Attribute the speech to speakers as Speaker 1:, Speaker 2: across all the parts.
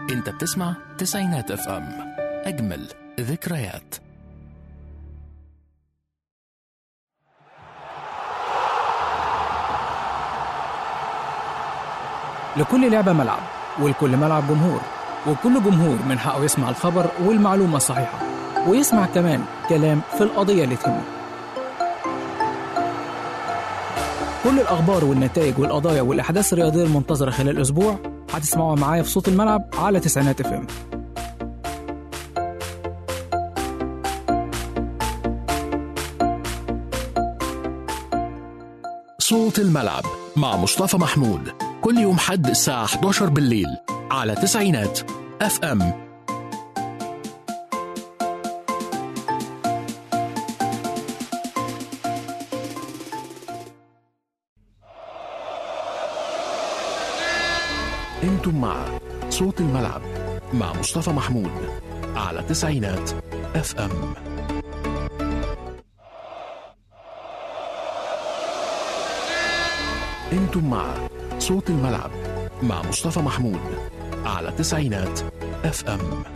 Speaker 1: انت بتسمع تسعينات اف ام اجمل ذكريات
Speaker 2: لكل لعبة ملعب ولكل ملعب جمهور وكل جمهور من حقه يسمع الخبر والمعلومة الصحيحة ويسمع كمان كلام في القضية اللي تهمه كل الأخبار والنتائج والقضايا والأحداث الرياضية المنتظرة خلال الأسبوع هتسمعوها معايا في صوت الملعب على تسعينات اف ام
Speaker 1: صوت الملعب مع مصطفى محمود كل يوم حد الساعة 11 بالليل على تسعينات اف ام انتم مع صوت الملعب مع مصطفى محمود على تسعينات اف ام انتم مع صوت الملعب مع مصطفى محمود على تسعينات اف ام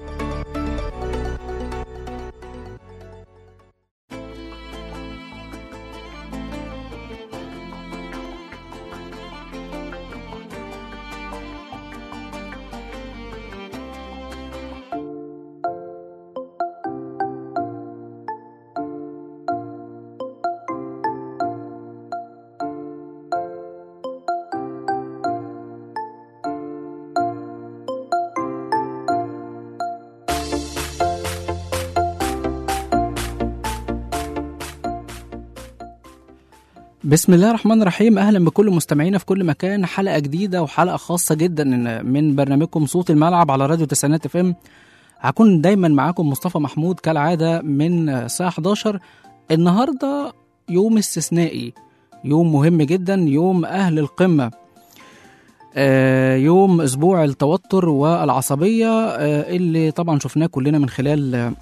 Speaker 2: بسم الله الرحمن الرحيم اهلا بكل مستمعينا في كل مكان حلقه جديده وحلقه خاصه جدا من برنامجكم صوت الملعب على راديو تسعينات اف ام هكون دايما معاكم مصطفى محمود كالعاده من الساعه 11 النهارده يوم استثنائي يوم مهم جدا يوم اهل القمه آه، يوم اسبوع التوتر والعصبيه آه، اللي طبعا شفناه كلنا من خلال آه،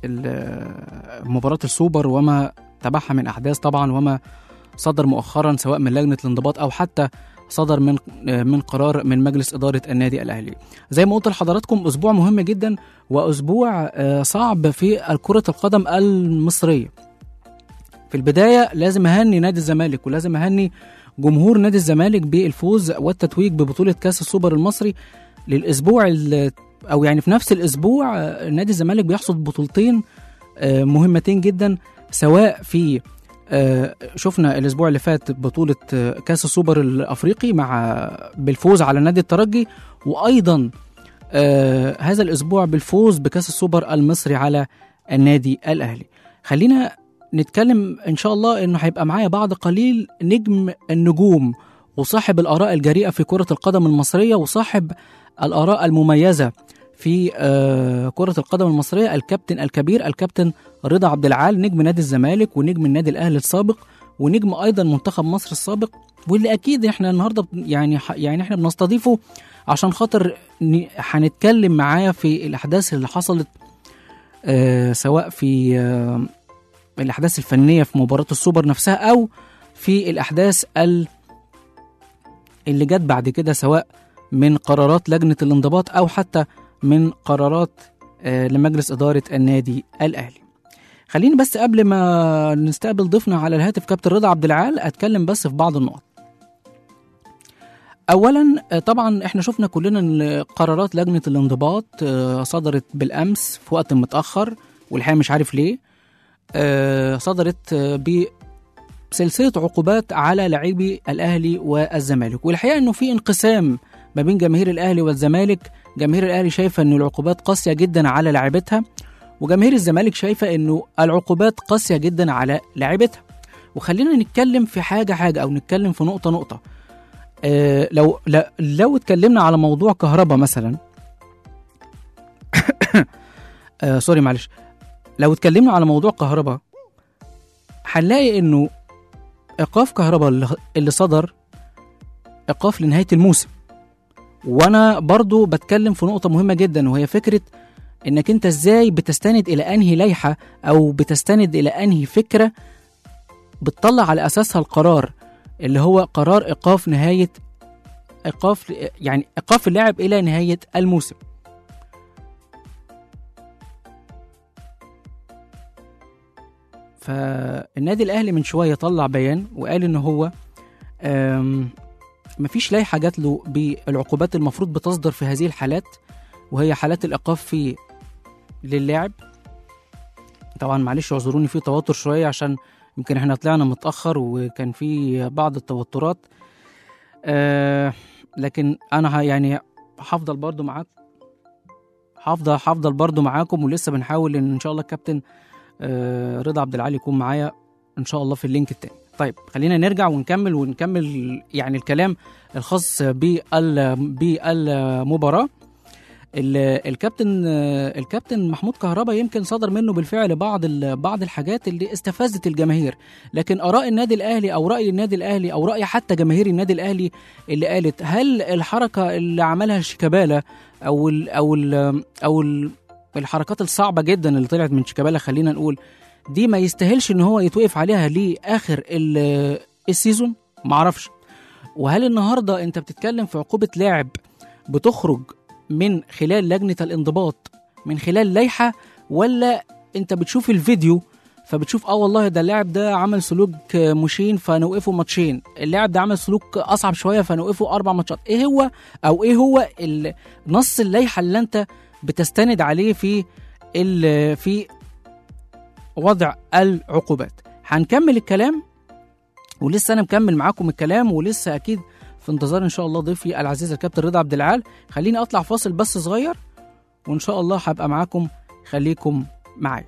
Speaker 2: ال- مباراه السوبر وما تبعها من احداث طبعا وما صدر مؤخرا سواء من لجنه الانضباط او حتى صدر من من قرار من مجلس اداره النادي الاهلي. زي ما قلت لحضراتكم اسبوع مهم جدا واسبوع آه، صعب في كره القدم المصريه. في البدايه لازم اهني نادي الزمالك ولازم اهني جمهور نادي الزمالك بالفوز والتتويج ببطوله كاس السوبر المصري للاسبوع ال- او يعني في نفس الاسبوع آه، نادي الزمالك بيحصد بطولتين آه، مهمتين جدا سواء في آه، شفنا الاسبوع اللي فات بطوله آه، كاس السوبر الافريقي مع بالفوز على نادي الترجي وايضا آه، هذا الاسبوع بالفوز بكاس السوبر المصري على النادي الاهلي خلينا نتكلم ان شاء الله انه هيبقى معايا بعد قليل نجم النجوم وصاحب الاراء الجريئه في كره القدم المصريه وصاحب الاراء المميزه في آه، كره القدم المصريه الكابتن الكبير الكابتن رضا عبد العال نجم نادي الزمالك ونجم النادي الاهلي السابق ونجم ايضا منتخب مصر السابق واللي اكيد احنا النهارده ب- يعني ح- يعني احنا بنستضيفه عشان خاطر ن- هنتكلم معاه في الاحداث اللي حصلت آه سواء في آه الاحداث الفنيه في مباراه السوبر نفسها او في الاحداث ال اللي جت بعد كده سواء من قرارات لجنه الانضباط او حتى من قرارات آه لمجلس اداره النادي الاهلي خليني بس قبل ما نستقبل ضيفنا على الهاتف كابتن رضا عبد العال اتكلم بس في بعض النقط اولا آه، طبعا احنا شفنا كلنا ان قرارات لجنه الانضباط آه، صدرت بالامس في وقت متاخر والحقيقه مش عارف ليه آه، صدرت آه، بسلسله عقوبات على لاعبي الاهلي والزمالك والحقيقه انه في انقسام ما بين جماهير الاهلي والزمالك جماهير الاهلي شايفه ان العقوبات قاسيه جدا على لاعبتها وجماهير الزمالك شايفه انه العقوبات قاسيه جدا على لاعبتها وخلينا نتكلم في حاجه حاجه او نتكلم في نقطه نقطه آه لو لا- لو اتكلمنا على موضوع كهرباء مثلا آه سوري معلش لو اتكلمنا على موضوع كهرباء هنلاقي انه ايقاف كهرباء اللي- اللي صدر ايقاف لنهايه الموسم وانا برضو بتكلم في نقطه مهمه جدا وهي فكره انك انت ازاي بتستند الى انهي لائحه او بتستند الى انهي فكره بتطلع على اساسها القرار اللي هو قرار ايقاف نهايه ايقاف يعني ايقاف اللاعب الى نهايه الموسم فالنادي الاهلي من شويه طلع بيان وقال ان هو آم، مفيش لائحه جات له بالعقوبات المفروض بتصدر في هذه الحالات وهي حالات الايقاف في للاعب طبعا معلش اعذروني في توتر شويه عشان يمكن احنا طلعنا متاخر وكان في بعض التوترات آه لكن انا ه- يعني هفضل برضو معاك هفضل هفضل برضو معاكم ولسه بنحاول ان ان شاء الله الكابتن آه رضا عبد العالي يكون معايا ان شاء الله في اللينك التاني طيب خلينا نرجع ونكمل ونكمل يعني الكلام الخاص بال بالمباراه ال- الكابتن آه، الكابتن محمود كهربا يمكن صدر منه بالفعل بعض ال- بعض الحاجات اللي استفزت الجماهير لكن اراء النادي الاهلي او راي النادي الاهلي او راي حتى جماهير النادي الاهلي اللي قالت هل الحركه اللي عملها شيكابالا او ال او ال او ال الحركات الصعبه جدا اللي طلعت من شيكابالا خلينا نقول دي ما يستاهلش ان هو يتوقف عليها لاخر ال- السيزون معرفش وهل النهارده انت بتتكلم في عقوبه لاعب بتخرج من خلال لجنه الانضباط من خلال لائحه ولا انت بتشوف الفيديو فبتشوف اه والله ده اللاعب ده عمل سلوك مشين فنوقفه ماتشين اللاعب ده عمل سلوك اصعب شويه فنوقفه اربع ماتشات ايه هو او ايه هو ال- نص اللائحه اللي انت بتستند عليه في ال- في وضع العقوبات هنكمل الكلام ولسه انا مكمل معاكم الكلام ولسه اكيد في انتظار ان شاء الله ضيفي العزيز الكابتن رضا عبد العال خليني اطلع فاصل بس صغير وان شاء الله هبقى معاكم خليكم معايا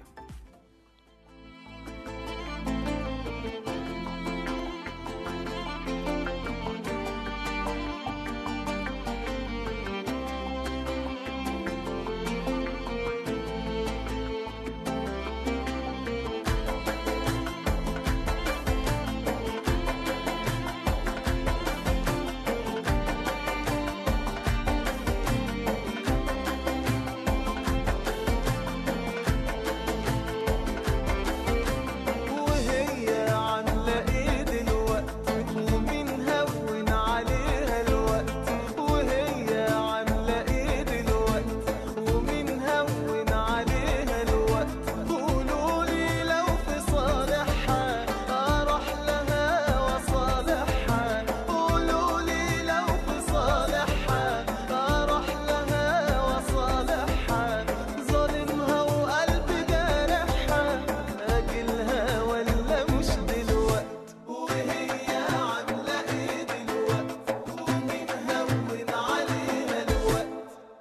Speaker 3: وهي عاملة ايه دلوقتي ومين هون عليها الوقت وهي عاملة ايه دلوقتي ومين هون عليها الوقت قولولي لو في صالحها اروح لها وصالحها قولولي لو في صالحها اروح لها وصالحها ظالمها وقلبي جارحها اجلها ولا مش دلوقت وهي عامله ايه دلوقت ومين هون عليها الوقت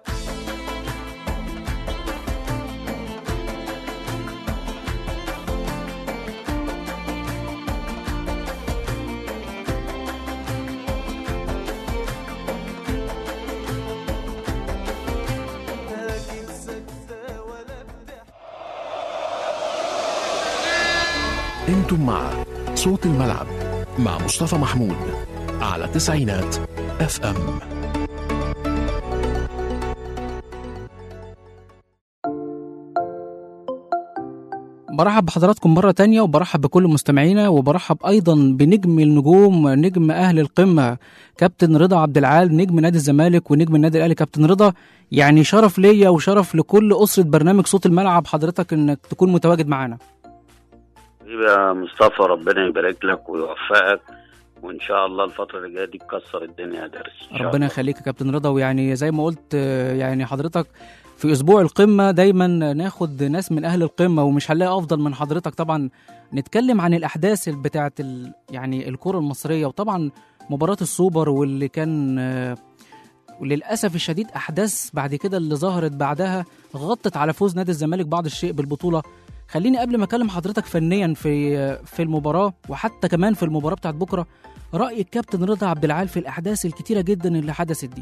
Speaker 3: اكيد سكتة ولا بضحك
Speaker 1: انتم مع صوت الملعب مع مصطفى محمود على تسعينات اف ام
Speaker 2: برحب بحضراتكم مرة تانية وبرحب بكل مستمعينا وبرحب أيضا بنجم النجوم نجم أهل القمة كابتن رضا عبد العال نجم نادي الزمالك ونجم النادي الأهلي كابتن رضا يعني شرف ليا وشرف لكل أسرة برنامج صوت الملعب حضرتك إنك تكون متواجد معانا
Speaker 4: حبيبي يا مصطفى ربنا يبارك لك ويوفقك وان شاء الله الفتره اللي جايه دي تكسر الدنيا يا درس إن شاء
Speaker 2: ربنا
Speaker 4: الله.
Speaker 2: يخليك يا كابتن رضا ويعني زي ما قلت آه، يعني حضرتك في اسبوع القمه دايما ناخد ناس من اهل القمه ومش هنلاقي افضل من حضرتك طبعا نتكلم عن الاحداث بتاعه ال... يعني الكره المصريه وطبعا مباراه السوبر واللي كان آه، وللاسف الشديد احداث بعد كده اللي ظهرت بعدها غطت على فوز نادي الزمالك بعض الشيء بالبطوله خليني قبل ما اكلم حضرتك فنيا في في المباراه وحتى كمان في المباراه بتاعت بكره راي الكابتن رضا عبد العال في الاحداث الكتيره جدا اللي حدثت دي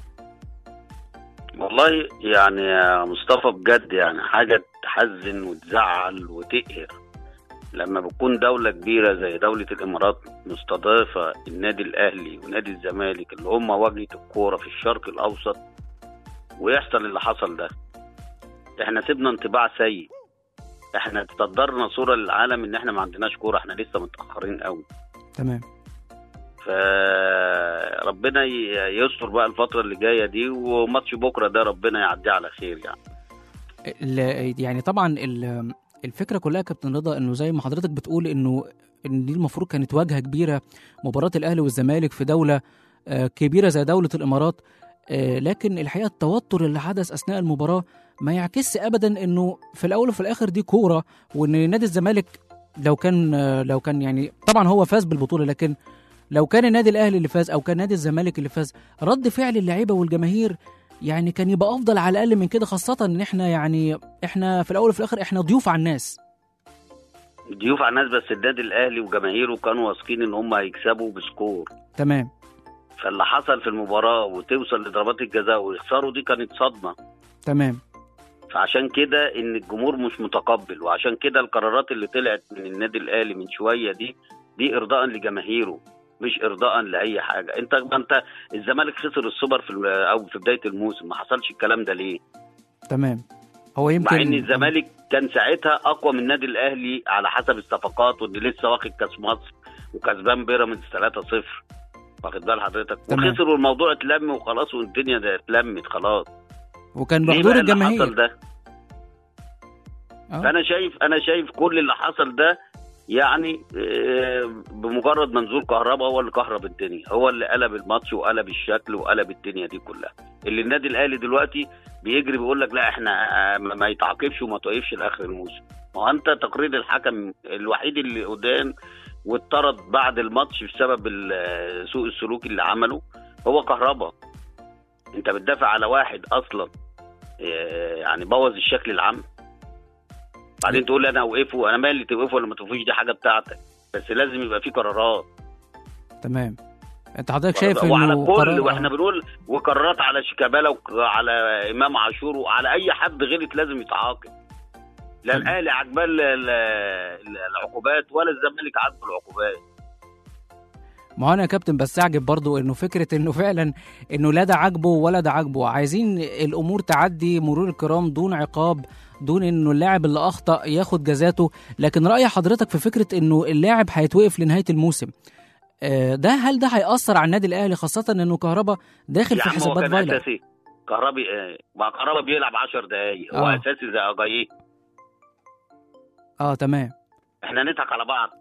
Speaker 4: والله يعني يا مصطفى بجد يعني حاجه تحزن وتزعل وتقهر لما بتكون دولة كبيرة زي دولة الإمارات مستضيفة النادي الأهلي ونادي الزمالك اللي هم واجهة الكورة في الشرق الأوسط ويحصل اللي حصل ده احنا سيبنا انطباع سيء احنا تصدرنا صورة للعالم ان احنا ما عندناش كورة احنا لسه متأخرين قوي
Speaker 2: تمام
Speaker 4: فربنا ي- يستر بقى الفتره اللي جايه دي وماتش بكره ده ربنا يعديه على خير يعني
Speaker 2: ال- يعني طبعا ال- الفكره كلها يا كابتن رضا انه زي ما حضرتك بتقول انه ان دي المفروض كانت واجهه كبيره مباراه الاهلي والزمالك في دوله آه، كبيره زي دوله الامارات آه، لكن الحقيقه التوتر اللي حدث اثناء المباراه ما يعكسش ابدا انه في الاول وفي الاخر دي كوره وان نادي الزمالك لو كان آه، لو كان يعني طبعا هو فاز بالبطوله لكن لو كان النادي الاهلي اللي فاز او كان نادي الزمالك اللي فاز رد فعل اللعيبه والجماهير يعني كان يبقى افضل على الاقل من كده خاصه ان احنا يعني احنا في الاول وفي الاخر احنا ضيوف على الناس
Speaker 4: ضيوف على الناس بس النادي الاهلي وجماهيره كانوا واثقين ان هم هيكسبوا بسكور
Speaker 2: تمام
Speaker 4: فاللي حصل في المباراه وتوصل لضربات الجزاء ويخسروا دي كانت صدمه
Speaker 2: تمام
Speaker 4: فعشان كده ان الجمهور مش متقبل وعشان كده القرارات اللي طلعت من النادي الاهلي من شويه دي دي ارضاء لجماهيره مش ارضاء لاي حاجه انت ما انت الزمالك خسر السوبر في ال- او في بدايه الموسم ما حصلش الكلام ده ليه
Speaker 2: تمام هو يمكن
Speaker 4: مع ان الزمالك كان ساعتها اقوى من النادي الاهلي على حسب الصفقات وان لسه واخد كاس مصر وكسبان بيراميدز 3-0 واخد بال حضرتك
Speaker 2: تمام.
Speaker 4: وخسر والموضوع اتلم وخلاص والدنيا ده اتلمت خلاص
Speaker 2: وكان
Speaker 4: ليه
Speaker 2: بحضور
Speaker 4: بقى اللي حصل
Speaker 2: الجماهير
Speaker 4: ده
Speaker 2: آه.
Speaker 4: فانا شايف انا شايف كل اللي حصل ده يعني آه، بمجرد منزول كهرباء هو اللي كهرب الدنيا هو اللي قلب الماتش وقلب الشكل وقلب الدنيا دي كلها اللي النادي الاهلي دلوقتي بيجري بيقول لك لا احنا آه، ما ما يتعاقبش وما توقفش لاخر الموسم ما هو انت تقرير الحكم الوحيد اللي قدام واتطرد بعد الماتش بسبب ال- سوء السلوك اللي عمله هو كهرباء انت بتدافع على واحد اصلا آه، يعني بوظ الشكل العام بعدين تقول لي انا اوقفه انا مالي توقفه ولا ما توقفوش دي حاجه بتاعتك بس لازم يبقى في قرارات
Speaker 2: تمام انت حضرتك شايف
Speaker 4: وعلى
Speaker 2: انه
Speaker 4: كل
Speaker 2: قرار-
Speaker 4: واحنا بنقول وقرارات على شيكابالا وعلى امام عاشور وعلى اي حد غلط لازم يتعاقب لا
Speaker 2: تمام.
Speaker 4: الاهلي عجباه ال- ال- ال- العقوبات ولا الزمالك عاجبه العقوبات
Speaker 2: ما هو انا يا كابتن بستعجب برضو انه فكره انه فعلا انه لا ده عاجبه ولا ده عاجبه عايزين الامور تعدي مرور الكرام دون عقاب دون انه اللاعب اللي اخطا ياخد جزاته لكن راي حضرتك في فكره انه اللاعب هيتوقف لنهايه الموسم آه، ده هل ده هيأثر على النادي الاهلي خاصه انه كهربا داخل
Speaker 4: يا
Speaker 2: في
Speaker 4: عم هو
Speaker 2: حسابات
Speaker 4: كان
Speaker 2: فايلر
Speaker 4: اساسي كهربي آه، مع كهربا بيلعب 10 دقايق هو
Speaker 2: آه.
Speaker 4: اساسي زي اجاييه
Speaker 2: اه تمام
Speaker 4: احنا نضحك على بعض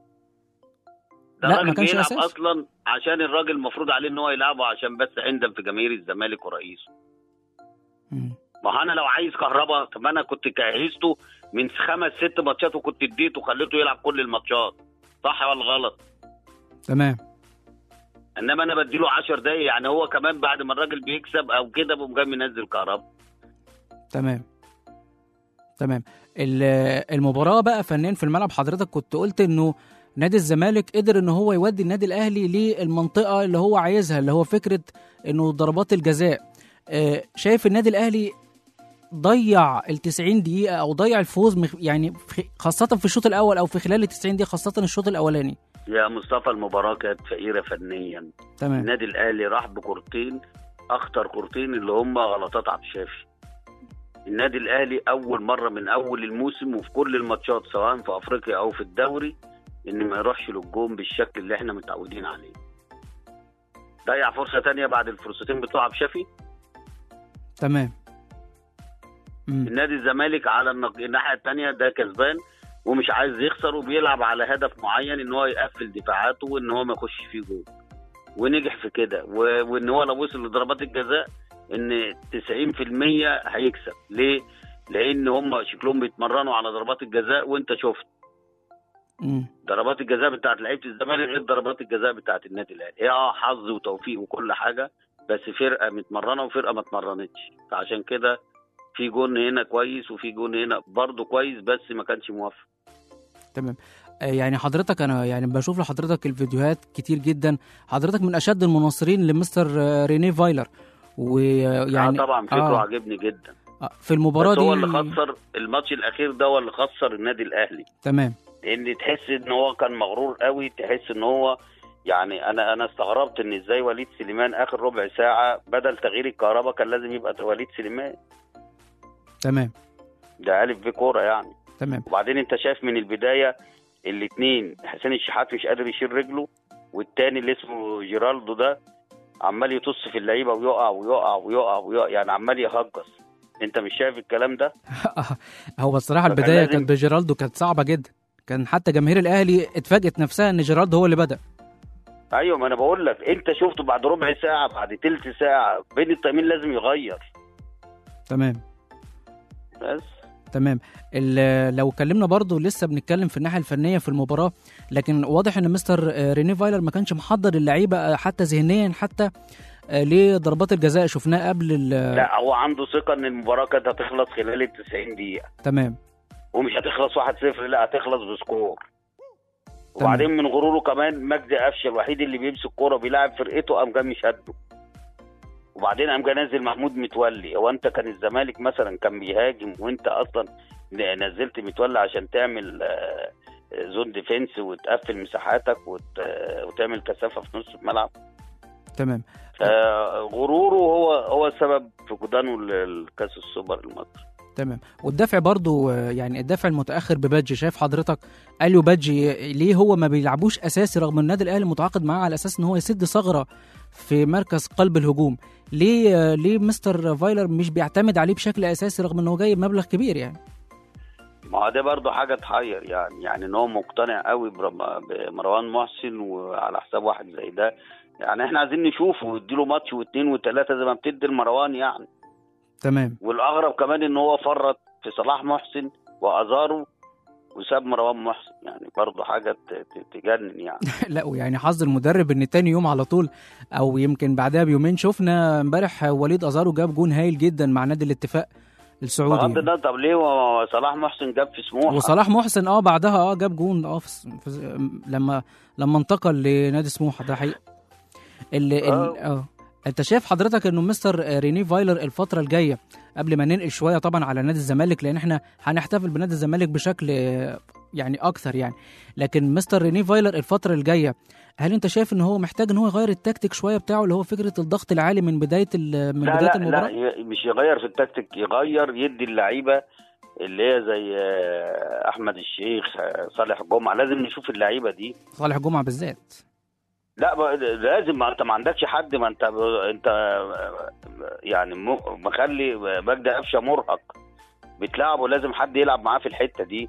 Speaker 4: ده
Speaker 2: لا، ما
Speaker 4: الراجل
Speaker 2: كانش
Speaker 4: بيلعب
Speaker 2: أساسي.
Speaker 4: اصلا عشان الراجل المفروض عليه ان هو يلعبه عشان بس عندم في جماهير الزمالك ورئيسه
Speaker 2: مم.
Speaker 4: ما هو انا لو عايز كهربا طب انا كنت جهزته من خمس ست ماتشات وكنت اديته خليته يلعب كل الماتشات صح ولا غلط
Speaker 2: تمام
Speaker 4: انما انا بديله 10 دقايق يعني هو كمان بعد ما الراجل بيكسب او كده بقوم جاي منزل كهربا
Speaker 2: تمام تمام ال- المباراة بقى فنان في الملعب حضرتك كنت قلت انه نادي الزمالك قدر ان هو يودي النادي الاهلي للمنطقة اللي هو عايزها اللي هو فكرة انه ضربات الجزاء آه، شايف النادي الاهلي ضيع ال 90 دقيقة او ضيع الفوز مخ- يعني في- خاصة في الشوط الاول او في خلال ال 90 دقيقة خاصة الشوط الاولاني
Speaker 4: يا مصطفى المباراه كانت فقيره فنيا
Speaker 2: تمام
Speaker 4: النادي الاهلي راح بكورتين اخطر كورتين اللي هم غلطات عبد الشافي النادي الاهلي اول مره من اول الموسم وفي كل الماتشات سواء في افريقيا او في الدوري ان ما يروحش للجون بالشكل اللي احنا متعودين عليه ضيع فرصه تانية بعد الفرصتين بتوع عبد الشافي
Speaker 2: تمام مم.
Speaker 4: النادي الزمالك على النق- الناحيه الثانيه ده كسبان ومش عايز يخسر وبيلعب على هدف معين ان هو يقفل دفاعاته وان هو ما يخش فيه جول ونجح في كده و- وان هو لو وصل لضربات الجزاء ان 90% هيكسب ليه؟ لان هم شكلهم بيتمرنوا على ضربات الجزاء وانت شفت
Speaker 2: مم.
Speaker 4: ضربات الجزاء بتاعت لعيبه الزمالك غير ضربات الجزاء بتاعت النادي الاهلي هي اه حظ وتوفيق وكل حاجه بس فرقه متمرنه وفرقه ما اتمرنتش فعشان كده في جون هنا كويس وفي جون هنا برضه كويس بس ما كانش موفق
Speaker 2: تمام آه، يعني حضرتك انا يعني بشوف لحضرتك الفيديوهات كتير جدا حضرتك من اشد المناصرين لمستر آه، رينيه فايلر ويعني
Speaker 4: يعني آه طبعا فكره
Speaker 2: آه.
Speaker 4: آه. عجبني جدا
Speaker 2: آه، في المباراه
Speaker 4: بس
Speaker 2: دي
Speaker 4: هو اللي خسر الماتش الاخير ده هو اللي خسر النادي الاهلي
Speaker 2: تمام
Speaker 4: لان تحس ان هو كان مغرور قوي تحس ان هو يعني انا انا استغربت ان ازاي وليد سليمان اخر ربع ساعه بدل تغيير الكهرباء كان لازم يبقى وليد سليمان
Speaker 2: تمام
Speaker 4: ده الف بكوره يعني
Speaker 2: تمام
Speaker 4: وبعدين انت شايف من البدايه الاثنين حسين الشحات مش قادر يشيل رجله والتاني اللي اسمه جيرالدو ده عمال يطص في اللعيبه ويقع ويقع ويقع ويقع يعني عمال يهجص انت مش شايف الكلام ده
Speaker 2: هو بصراحه
Speaker 4: فكان
Speaker 2: البدايه
Speaker 4: لازم-
Speaker 2: كانت بجيرالدو كانت صعبه جدا كان حتى جماهير الاهلي اتفاجئت نفسها ان جيرالدو هو اللي بدا
Speaker 4: ايوه ما انا بقول لك انت شفته بعد ربع ساعه بعد تلت ساعه بين التأمين لازم يغير
Speaker 2: تمام
Speaker 4: بس
Speaker 2: تمام ال- لو اتكلمنا برضو لسه بنتكلم في الناحيه الفنيه في المباراه لكن واضح ان مستر آه، ريني فايلر ما كانش محضر اللعيبه آه، حتى ذهنيا حتى آه، لضربات الجزاء شفناه قبل ال-
Speaker 4: لا هو عنده ثقه ان المباراه كانت هتخلص خلال ال 90 دقيقه
Speaker 2: تمام
Speaker 4: ومش هتخلص 1-0 لا هتخلص بسكور وبعدين من غروره كمان مجدي قفشه الوحيد اللي بيمسك كوره بيلاعب فرقته قام جاي شده وبعدين قام جاي نازل محمود متولي هو انت كان الزمالك مثلا كان بيهاجم وانت اصلا ن- نزلت متولي عشان تعمل آه، زون ديفنس وتقفل مساحاتك وت- آه، وتعمل كثافه في نص الملعب
Speaker 2: تمام
Speaker 4: آه، غروره هو هو السبب في جدانه لكاس السوبر المصري
Speaker 2: تمام والدافع برضو آه، يعني الدافع المتاخر ببادجي شايف حضرتك اليو بادجي ليه هو ما بيلعبوش اساسي رغم ان النادي الاهلي متعاقد معاه على اساس ان هو يسد ثغره في مركز قلب الهجوم ليه آه، ليه مستر فايلر مش بيعتمد عليه بشكل اساسي رغم ان هو جايب مبلغ كبير يعني
Speaker 4: ما هو ده برضه حاجه تحير يعني يعني ان هو مقتنع قوي برم- بمروان محسن وعلى حساب واحد زي ده يعني احنا عايزين نشوفه ويديله ماتش واثنين وثلاثه زي ما بتدي لمروان يعني
Speaker 2: تمام
Speaker 4: والاغرب كمان ان هو فرط في صلاح محسن وازارو وساب مروان محسن يعني برضه حاجه ت- ت- تجنن يعني
Speaker 2: لا ويعني حظ المدرب ان تاني يوم على طول او يمكن بعدها بيومين شفنا امبارح وليد ازارو جاب جون هايل جدا مع نادي الاتفاق السعودي
Speaker 4: بغض
Speaker 2: يعني.
Speaker 4: النظر طب ليه هو صلاح محسن جاب في سموحه
Speaker 2: وصلاح محسن اه بعدها اه جاب جون اه في في لما لما انتقل لنادي سموحه ده حقيقي ال ال اه انت شايف حضرتك انه مستر ريني فايلر الفتره الجايه قبل ما ننقل شويه طبعا على نادي الزمالك لان احنا هنحتفل بنادي الزمالك بشكل آه، يعني اكثر يعني لكن مستر ريني فايلر الفتره الجايه هل انت شايف ان هو محتاج ان هو يغير التكتيك شويه بتاعه اللي هو فكره الضغط العالي من بدايه ال- من
Speaker 4: لا
Speaker 2: بدايه
Speaker 4: لا
Speaker 2: المباراه
Speaker 4: لا ي- مش يغير في التكتيك يغير يدي اللعيبه اللي هي زي آه، احمد الشيخ آه، صالح جمعه لازم نشوف اللعيبه دي
Speaker 2: صالح جمعه بالذات
Speaker 4: لا ما- لازم ما انت ما عندكش حد ما انت انت يعني م- مخلي مجدي قفشه مرهق بتلعبه لازم حد يلعب معاه في الحته دي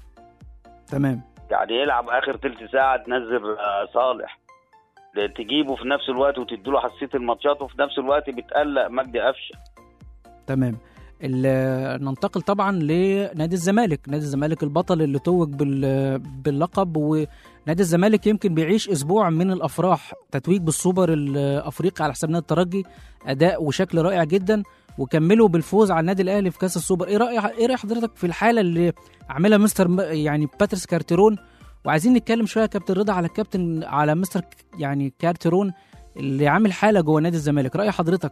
Speaker 2: تمام
Speaker 4: يعني يلعب اخر تلت ساعه تنزل آه، صالح تجيبه في نفس الوقت وتديله حساسيه الماتشات وفي نفس الوقت بتقلق مجدي قفشه
Speaker 2: تمام ال- ننتقل طبعا لنادي الزمالك نادي الزمالك البطل اللي توج بال- باللقب ونادي الزمالك يمكن بيعيش اسبوع من الافراح تتويج بالسوبر الافريقي على حساب نادي الترجي اداء وشكل رائع جدا وكملوا بالفوز على النادي الاهلي في كاس السوبر ايه راي ايه راي حضرتك في الحاله اللي عاملها مستر م- يعني باتريس كارتيرون وعايزين نتكلم شويه يا كابتن رضا على الكابتن على مستر ك- يعني كارتيرون اللي عامل حاله جوه نادي الزمالك راي حضرتك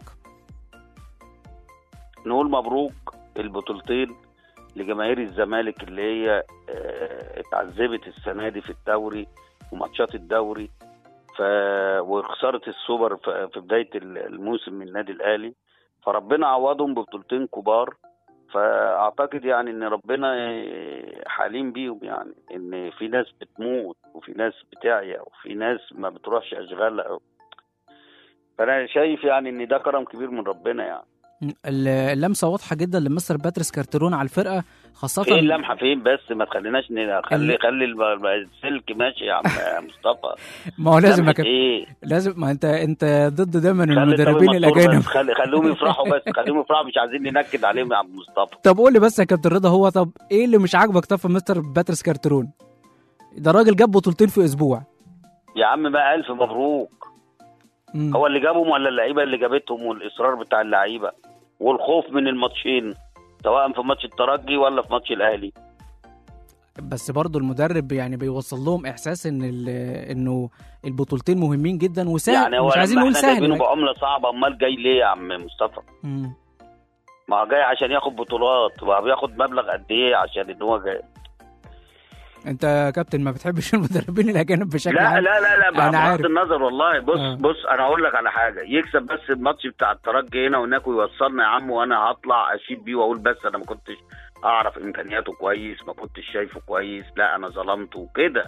Speaker 4: نقول مبروك البطولتين لجماهير الزمالك اللي هي آه، اتعذبت السنه دي في الدوري وماتشات الدوري ف وخساره السوبر ف- في بدايه الموسم من النادي الاهلي فربنا عوضهم ببطولتين كبار فاعتقد يعني ان ربنا حليم بيهم يعني ان في ناس بتموت وفي ناس بتعيا وفي ناس ما بتروحش اشغالها فانا شايف يعني ان ده كرم كبير من ربنا يعني
Speaker 2: ال- اللمسه واضحه جدا لمستر باتريس كارتيرون على الفرقه خاصه
Speaker 4: فين اللمحه فين بس ما تخليناش ن- خلي
Speaker 2: ال-
Speaker 4: خلي الب- السلك ماشي يا عم مصطفى
Speaker 2: ما هو لازم
Speaker 4: لمحة
Speaker 2: أكب...
Speaker 4: ايه
Speaker 2: لازم ما انت انت ضد دايما
Speaker 4: خلي
Speaker 2: المدربين
Speaker 4: طبي مطور
Speaker 2: الاجانب
Speaker 4: بس خلي خليهم يفرحوا بس خليهم يفرحوا مش عايزين ننكد عليهم يا عم مصطفى
Speaker 2: طب قول لي بس يا كابتن رضا هو طب ايه اللي مش عاجبك طب في مستر باتريس كارتيرون ده راجل جاب بطولتين في اسبوع
Speaker 4: يا عم بقى الف مبروك
Speaker 2: مم.
Speaker 4: هو اللي جابهم ولا اللعيبه اللي جابتهم والاصرار بتاع اللعيبه والخوف من الماتشين سواء في ماتش الترجي ولا في ماتش الاهلي
Speaker 2: بس برضه المدرب يعني بيوصل لهم احساس ان ال- انه البطولتين مهمين جدا وسهل
Speaker 4: يعني هو
Speaker 2: مش عايزين
Speaker 4: لما
Speaker 2: نقول
Speaker 4: احنا جايبينه
Speaker 2: سهل
Speaker 4: بعمله صعبه امال جاي ليه يا عم مصطفى
Speaker 2: مم.
Speaker 4: ما هو جاي عشان ياخد بطولات وبياخد مبلغ قد ايه عشان ان هو جاي
Speaker 2: انت يا كابتن ما بتحبش المدربين الاجانب بشكل
Speaker 4: لا
Speaker 2: عام
Speaker 4: لا لا لا
Speaker 2: أنا
Speaker 4: بغض
Speaker 2: عارف.
Speaker 4: النظر والله بص
Speaker 2: آه.
Speaker 4: بص انا اقول لك على حاجه يكسب بس الماتش بتاع الترجي هنا وهناك ويوصلنا يا عم وانا هطلع اشيد بيه واقول بس انا ما كنتش اعرف امكانياته كويس ما كنتش شايفه كويس لا انا ظلمته كده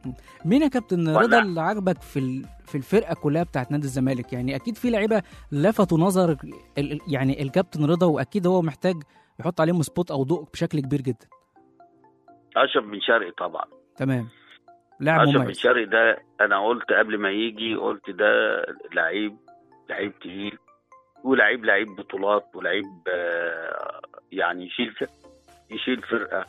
Speaker 2: مين يا كابتن
Speaker 4: ولا-
Speaker 2: رضا اللي عاجبك في ال- في الفرقه كلها بتاعت نادي الزمالك يعني اكيد في لعيبه لفتوا نظر ال- ال- يعني الكابتن رضا واكيد هو محتاج يحط عليهم سبوت او ضوء بشكل كبير جدا
Speaker 4: اشرف بن شرقي طبعا
Speaker 2: تمام لاعب
Speaker 4: اشرف بن
Speaker 2: مميز
Speaker 4: شرقي ده انا قلت قبل ما يجي قلت ده لعيب لعيب تقيل ولعيب لعيب بطولات ولعيب آه، يعني يشيل ف- يشيل فرقه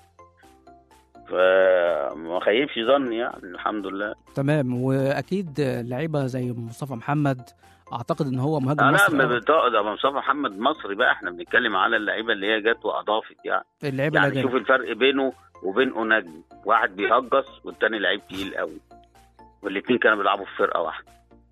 Speaker 4: فما خيبش ظني يعني الحمد لله
Speaker 2: تمام واكيد لعيبه زي مصطفى محمد اعتقد ان هو مهاجم
Speaker 4: انا
Speaker 2: مصري
Speaker 4: ما
Speaker 2: أول.
Speaker 4: بتقعد ابو مصطفى محمد مصري بقى احنا بنتكلم على اللعيبه اللي هي جت واضافت يعني
Speaker 2: اللعيبه
Speaker 4: يعني
Speaker 2: الأجانب.
Speaker 4: شوف الفرق بينه وبين اوناجي واحد بيهجص والتاني لعيب تقيل قوي والاثنين كانوا بيلعبوا في فرقه واحده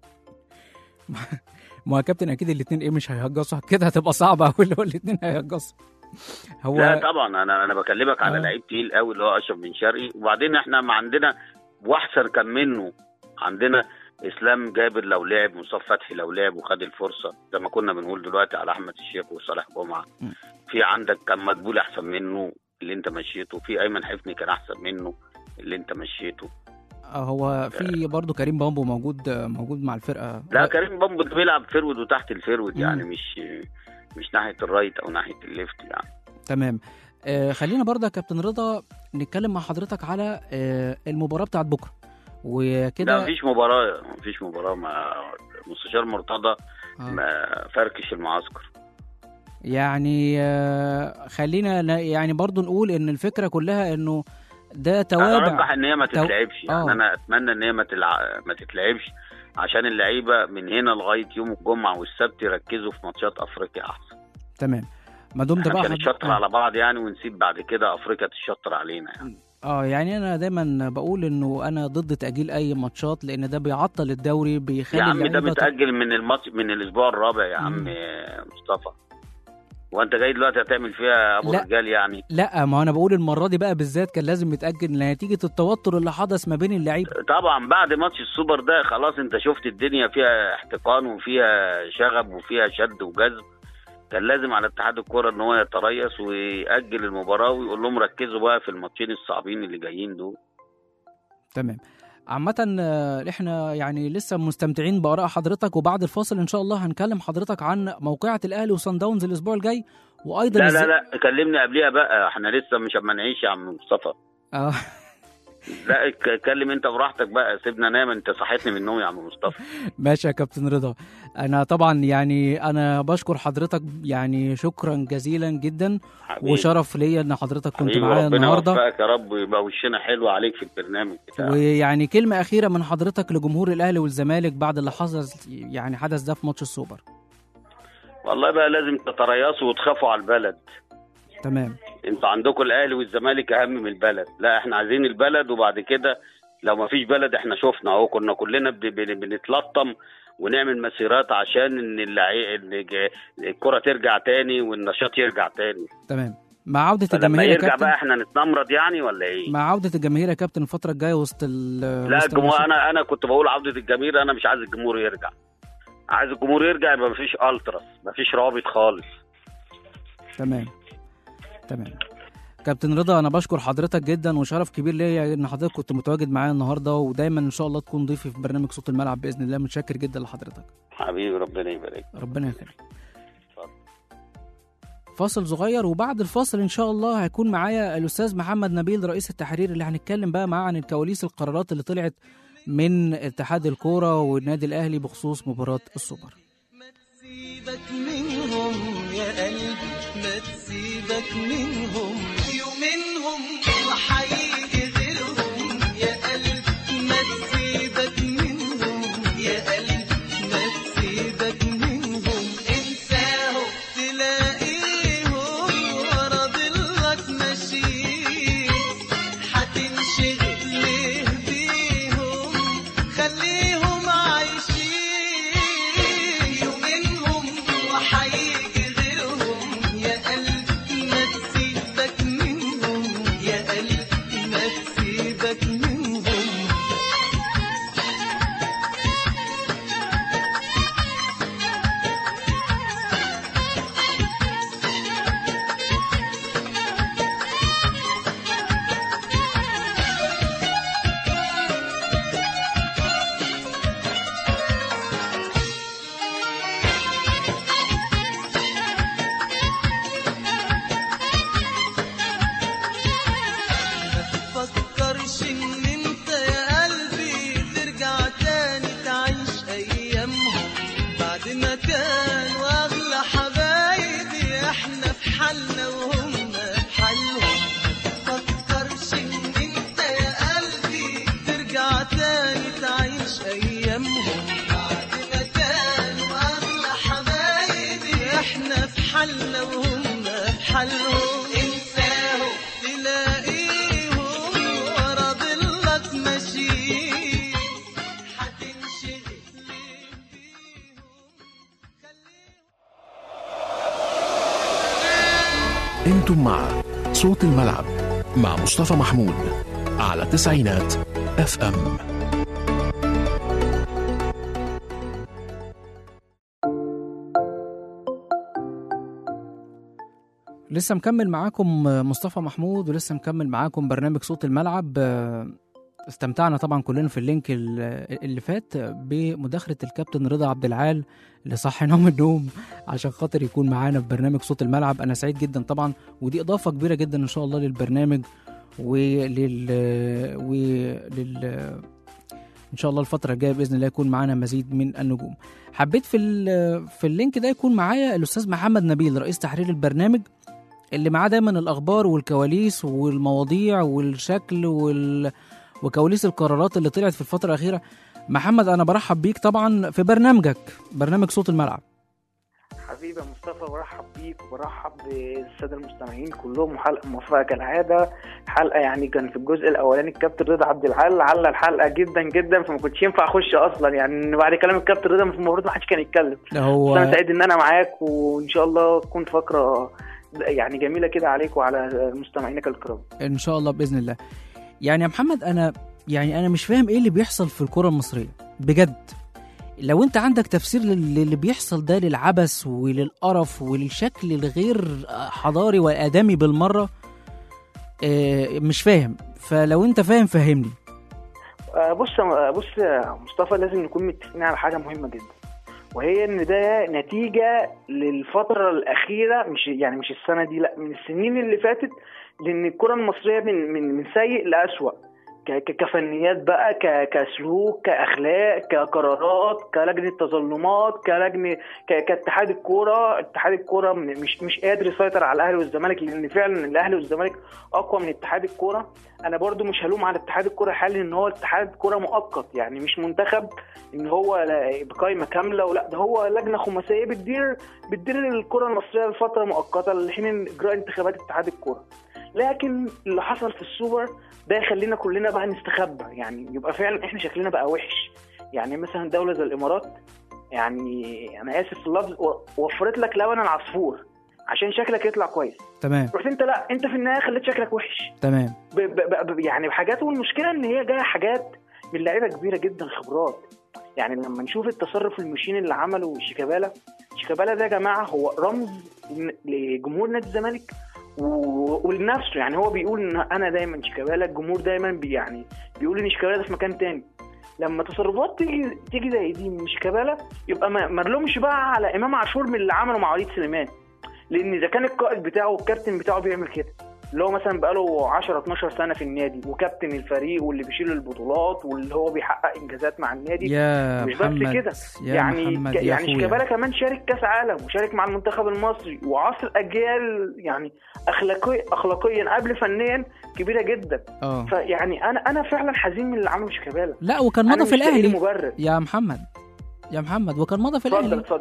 Speaker 2: ما هو كابتن اكيد الاثنين ايه مش هيهجصوا كده هتبقى صعبه قوي اللي هو الاثنين هيهجصوا هو
Speaker 4: لا طبعا انا انا بكلمك على
Speaker 2: آه.
Speaker 4: لعيب تقيل قوي اللي هو اشرف بن شرقي وبعدين احنا ما عندنا واحسن كان منه عندنا اسلام جابر لو لعب مصطفى فتحي لو لعب وخد الفرصه زي ما كنا بنقول دلوقتي على احمد الشيخ وصالح جمعه
Speaker 2: م.
Speaker 4: في عندك كان مدبول احسن منه اللي انت مشيته في ايمن حفني كان احسن منه اللي انت مشيته
Speaker 2: هو في برضه كريم بامبو موجود موجود مع الفرقه
Speaker 4: لا كريم بامبو ده بيلعب فيرود وتحت الفيرود
Speaker 2: مم.
Speaker 4: يعني مش مش ناحيه الرايت او ناحيه الليفت يعني
Speaker 2: تمام آه خلينا برضه يا كابتن رضا نتكلم مع حضرتك على آه المباراه بتاعت بكره
Speaker 4: لا
Speaker 2: وكده
Speaker 4: مفيش مباراه مفيش مباراه مع مستشار مرتضى
Speaker 2: آه.
Speaker 4: ما فركش المعسكر
Speaker 2: يعني آه خلينا ن- يعني برضه نقول ان الفكره كلها انه ده
Speaker 4: انا
Speaker 2: توابع
Speaker 4: ارجح ان هي ما
Speaker 2: تو-
Speaker 4: تتلعبش يعني
Speaker 2: آه.
Speaker 4: انا اتمنى ان هي ما, تلع... ما تتلعبش عشان اللعيبه من هنا لغايه يوم الجمعه والسبت يركزوا في ماتشات افريقيا احسن
Speaker 2: تمام ما دمت
Speaker 4: احنا
Speaker 2: بقى
Speaker 4: مش
Speaker 2: حض-
Speaker 4: هنتشطر
Speaker 2: آه.
Speaker 4: على بعض يعني ونسيب بعد كده افريقيا تشطر علينا يعني
Speaker 2: اه يعني انا دايما بقول انه انا ضد تاجيل اي ماتشات لان ده بيعطل الدوري بيخلي
Speaker 4: يا عم ده
Speaker 2: اللعيبة ت-
Speaker 4: متاجل من الماتش من الاسبوع الرابع يا
Speaker 2: مم.
Speaker 4: عم مصطفى وانت جاي دلوقتي هتعمل فيها ابو
Speaker 2: لا.
Speaker 4: رجال يعني
Speaker 2: لا ما هو انا بقول المره دي بقى بالذات كان لازم يتاجل نتيجه التوتر اللي حدث ما بين اللعيبه
Speaker 4: طبعا بعد ماتش السوبر ده خلاص انت شفت الدنيا فيها احتقان وفيها شغب وفيها شد وجذب كان لازم على اتحاد الكوره ان هو يتريث ويأجل المباراه ويقول لهم ركزوا بقى في الماتشين الصعبين اللي جايين دول
Speaker 2: تمام عامة آه، احنا يعني لسه مستمتعين بآراء حضرتك وبعد الفاصل ان شاء الله هنكلم حضرتك عن موقعة الاهلي وصن داونز الاسبوع الجاي وايضا
Speaker 4: لا
Speaker 2: إزاي-
Speaker 4: لا لا كلمني قبليها بقى احنا لسه مش اما نعيش يا عم مصطفى
Speaker 2: اه
Speaker 4: لا ك- كلم انت براحتك بقى سيبنا نام انت صحيتني من النوم يا عم مصطفى
Speaker 2: ماشي يا كابتن رضا انا طبعا يعني انا بشكر حضرتك يعني شكرا جزيلا جدا
Speaker 4: حبيبي
Speaker 2: وشرف ليا ان حضرتك كنت
Speaker 4: حبيبي،
Speaker 2: معايا
Speaker 4: ربنا
Speaker 2: النهارده
Speaker 4: يوفقك يا رب ويبقى وشنا حلو عليك في البرنامج بتاعك
Speaker 2: ويعني كلمة أخيرة من حضرتك لجمهور الأهلي والزمالك بعد اللي حصل يعني حدث ده في ماتش السوبر
Speaker 4: والله بقى لازم تتريثوا وتخافوا على البلد
Speaker 2: تمام
Speaker 4: انتوا عندكم الاهلي والزمالك اهم من البلد لا احنا عايزين البلد وبعد كده لو ما فيش بلد احنا شفنا اهو كنا كلنا بن- بن- بنتلطم ونعمل مسيرات عشان ان اللعي... ان ج- الكره ترجع تاني والنشاط يرجع تاني
Speaker 2: تمام مع عودة
Speaker 4: فلما
Speaker 2: الجماهير يا
Speaker 4: يرجع
Speaker 2: كابتن
Speaker 4: بقى احنا نتنمرض يعني ولا ايه؟
Speaker 2: مع عودة الجماهير يا كابتن الفترة الجاية وسط ال
Speaker 4: لا
Speaker 2: وسط
Speaker 4: الجمهور
Speaker 2: الماتش.
Speaker 4: انا انا كنت بقول عوده الجماهير انا مش عايز الجمهور يرجع عايز الجمهور يرجع يبقى مفيش التراس مفيش روابط خالص
Speaker 2: تمام تمام كابتن رضا انا بشكر حضرتك جدا وشرف كبير ليا ان حضرتك كنت متواجد معايا النهارده ودايما ان شاء الله تكون ضيفي في برنامج صوت الملعب باذن الله متشكر جدا لحضرتك
Speaker 4: حبيبي ربنا يبارك
Speaker 2: ربنا يخليك
Speaker 4: اتفضل.
Speaker 2: فاصل صغير وبعد الفاصل ان شاء الله هيكون معايا الاستاذ محمد نبيل رئيس التحرير اللي هنتكلم بقى معاه عن الكواليس القرارات اللي طلعت من اتحاد الكوره والنادي الاهلي بخصوص مباراه السوبر
Speaker 3: ما تسيبك منهم يا قلبي ما تسيبك منهم يومينهم وحيجي غيرهم يا قلبي ما تسيبك منهم يا قلبي ما تسيبك منهم انساهم تلاقيهم ورا ضلك ماشيين هتنشغل ليه بيهم خليهم عايشين يومينهم وحيجي غيرهم يا قلبي ما تسيبك منهم يا قلبي بحالنا وهم بحالهم انساهم تلاقيهم ورا ضلك ماشيين هتنشغل ليه بيهم خليهم
Speaker 1: انتم مع صوت الملعب مع مصطفى محمود على تسعينات اف ام
Speaker 2: لسه مكمل معاكم مصطفى محمود ولسه مكمل معاكم برنامج صوت الملعب آه، استمتعنا طبعا كلنا في اللينك ال- اللي فات بمداخلة الكابتن رضا عبد العال اللي صحيناه من النوم عشان خاطر يكون معانا في برنامج صوت الملعب انا سعيد جدا طبعا ودي اضافة كبيرة جدا ان شاء الله للبرنامج ولل ولل ان شاء الله الفترة الجاية باذن الله يكون معانا مزيد من النجوم حبيت في ال- في اللينك ده يكون معايا الاستاذ محمد نبيل رئيس تحرير البرنامج اللي معاه دايما الاخبار والكواليس والمواضيع والشكل وال... وكواليس القرارات اللي طلعت في الفتره الاخيره محمد انا برحب بيك طبعا في برنامجك برنامج صوت الملعب
Speaker 5: حبيبي يا مصطفى برحب بيك وبرحب بالساده المستمعين كلهم وحلقه موفقه كالعاده حلقه يعني كان في الجزء الاولاني الكابتن رضا عبد العال على الحلقه جدا جدا فما كنتش ينفع اخش اصلا يعني بعد كلام الكابتن رضا المفروض ما حدش كان يتكلم بس انا
Speaker 2: هو
Speaker 5: سعيد ان انا معاك وان شاء الله تكون فقره يعني جميله كده عليك وعلى مستمعينك الكرام
Speaker 2: ان شاء الله باذن الله يعني يا محمد انا يعني انا مش فاهم ايه اللي بيحصل في الكره المصريه بجد لو انت عندك تفسير لل- للي بيحصل ده للعبث وللقرف وللشكل الغير حضاري وادمي بالمره آه، مش فاهم فلو انت فاهم فهمني
Speaker 5: آه، بص آه، بص يا مصطفى لازم نكون متفقين على حاجه مهمه جدا وهي ان ده نتيجه للفتره الاخيره مش يعني مش السنه دي لا من السنين اللي فاتت لان الكره المصريه من من من سيء لاسوء ك- ك- كفنيات بقى ك- كسلوك كاخلاق كقرارات كلجنه تظلمات كلجنه ك- كاتحاد الكوره اتحاد الكوره م- مش مش قادر يسيطر على الاهلي والزمالك لان فعلا الاهلي والزمالك اقوى من اتحاد الكوره انا برضو مش هلوم على اتحاد الكوره الحالي ان هو اتحاد كوره مؤقت يعني مش منتخب ان هو لا- بقايمه كامله ولا ده هو لجنه خماسيه بتدير بتدير الكره المصريه لفتره مؤقته لحين اجراء انتخابات اتحاد الكوره لكن اللي حصل في السوبر ده يخلينا كلنا بقى نستخبى يعني يبقى فعلا احنا شكلنا بقى وحش يعني مثلا دوله زي الامارات يعني انا اسف في اللفظ و- وفرت لك لبن العصفور عشان شكلك يطلع كويس
Speaker 2: تمام
Speaker 5: رحت انت لا انت في النهايه خليت شكلك وحش
Speaker 2: تمام
Speaker 5: ب ب ب يعني بحاجات والمشكله ان هي جايه حاجات من لعيبه كبيره جدا خبرات يعني لما نشوف التصرف المشين اللي عمله شيكابالا شيكابالا ده يا جماعه هو رمز ن- لجمهور نادي الزمالك و- ولنفسه يعني هو بيقول ان انا دايما شيكابالا الجمهور دايما بي يعني بيقول ان شيكابالا ده في مكان تاني لما تصرفات تيجي تيجي زي دي من شيكابالا يبقى ما ما نلومش بقى على امام عاشور من اللي عمله مع وليد سليمان لان اذا كان القائد بتاعه والكابتن بتاعه بيعمل كده اللي هو مثلا بقاله 10 12 سنه في النادي وكابتن الفريق واللي بيشيل البطولات واللي هو بيحقق انجازات مع النادي
Speaker 2: يا
Speaker 5: مش
Speaker 2: محمد
Speaker 5: بس كده
Speaker 2: يا
Speaker 5: يعني
Speaker 2: محمد
Speaker 5: ك-
Speaker 2: يا
Speaker 5: يعني
Speaker 2: أخويا.
Speaker 5: شيكابالا كمان شارك كاس عالم وشارك مع المنتخب المصري وعصر اجيال يعني اخلاقيا اخلاقيا قبل فنيا كبيره جدا
Speaker 2: اه
Speaker 5: فيعني انا انا فعلا حزين من اللي عمله شيكابالا
Speaker 2: لا وكان
Speaker 5: أنا
Speaker 2: مضى في
Speaker 5: مش لاقي لي
Speaker 2: الاهلي
Speaker 5: مبرر
Speaker 2: يا محمد يا محمد وكان مضى في
Speaker 5: اتفضل
Speaker 2: الاهلي
Speaker 5: اتفضل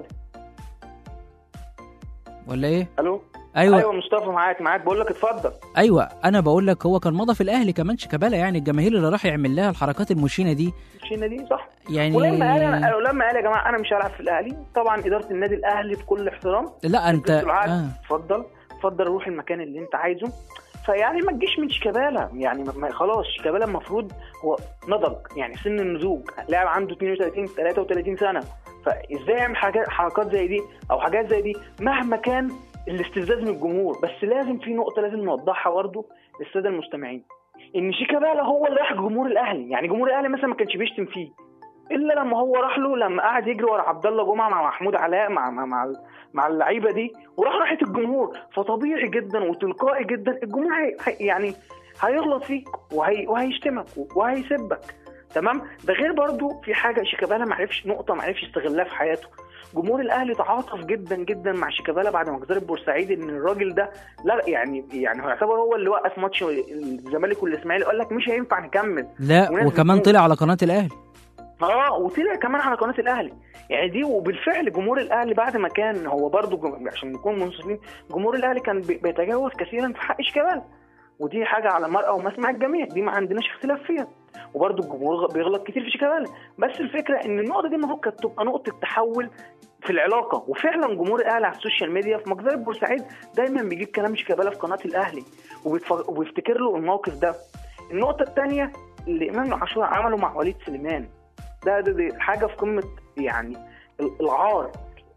Speaker 2: ولا ايه
Speaker 5: الو
Speaker 2: ايوه
Speaker 5: ايوه مصطفى معاك معاك بقول لك اتفضل
Speaker 2: ايوه انا بقول لك هو كان مضى في الاهلي كمان شيكابالا يعني الجماهير اللي راح يعمل لها الحركات المشينه دي
Speaker 5: الشينه دي صح
Speaker 2: يعني
Speaker 5: ولما قال أنا- لما قال يا جماعه انا مش هلعب في الاهلي طبعا اداره النادي الاهلي بكل احترام
Speaker 2: لا انت
Speaker 5: اديته العقد
Speaker 2: آه.
Speaker 5: اتفضل اتفضل روح المكان اللي انت عايزه فيعني ما تجيش من شيكابالا يعني ما- ما خلاص شيكابالا المفروض هو نضج يعني سن النضوج لاعب عنده 32 33 سنه فازاي يعمل حاجات حركات زي دي او حاجات زي دي مهما كان الاستفزاز من الجمهور بس لازم في نقطه لازم نوضحها برضه للساده المستمعين ان شيكابالا هو اللي راح جمهور الاهلي يعني جمهور الاهلي مثلا ما كانش بيشتم فيه الا لما هو راح له لما قعد يجري ورا عبد الله جمعه مع محمود علاء مع مع مع, مع اللعيبه دي وراح ناحيه الجمهور فطبيعي جدا وتلقائي جدا الجمهور هي هي- يعني هيغلط فيك وهي وهيشتمك وهيسبك تمام ده غير برضو في حاجه شيكابالا ما عرفش نقطه ما عرفش يستغلها في حياته جمهور الاهلي تعاطف جدا جدا مع شيكابالا بعد ما خسر بورسعيد ان الراجل ده لا يعني يعني هو يعتبر هو اللي وقف ماتش الزمالك والاسماعيلي قال لك مش هينفع نكمل
Speaker 2: لا
Speaker 5: وناس
Speaker 2: وكمان
Speaker 5: بتموت.
Speaker 2: طلع على قناه الاهلي
Speaker 5: اه وطلع كمان على قناه الاهلي يعني دي وبالفعل جمهور الاهلي بعد ما كان هو برضو جم... عشان نكون منصفين جمهور الاهلي كان بي- بيتجاوز كثيرا في حق شيكابالا ودي حاجه على مرأى ومسمع الجميع دي ما عندناش اختلاف فيها وبرضو الجمهور غ- بيغلط كتير في شيكابالا بس الفكره ان النقطه دي المفروض كانت تبقى نقطه تحول في العلاقه وفعلا جمهور الاهلي على السوشيال ميديا في مجزره بورسعيد دايما بيجيب كلام شيكابالا في قناه الاهلي وبيتف... وبيفتكر له الموقف ده النقطه الثانيه اللي امام عاشور عمله مع وليد سليمان ده, ده, ده حاجه في قمه يعني ال- العار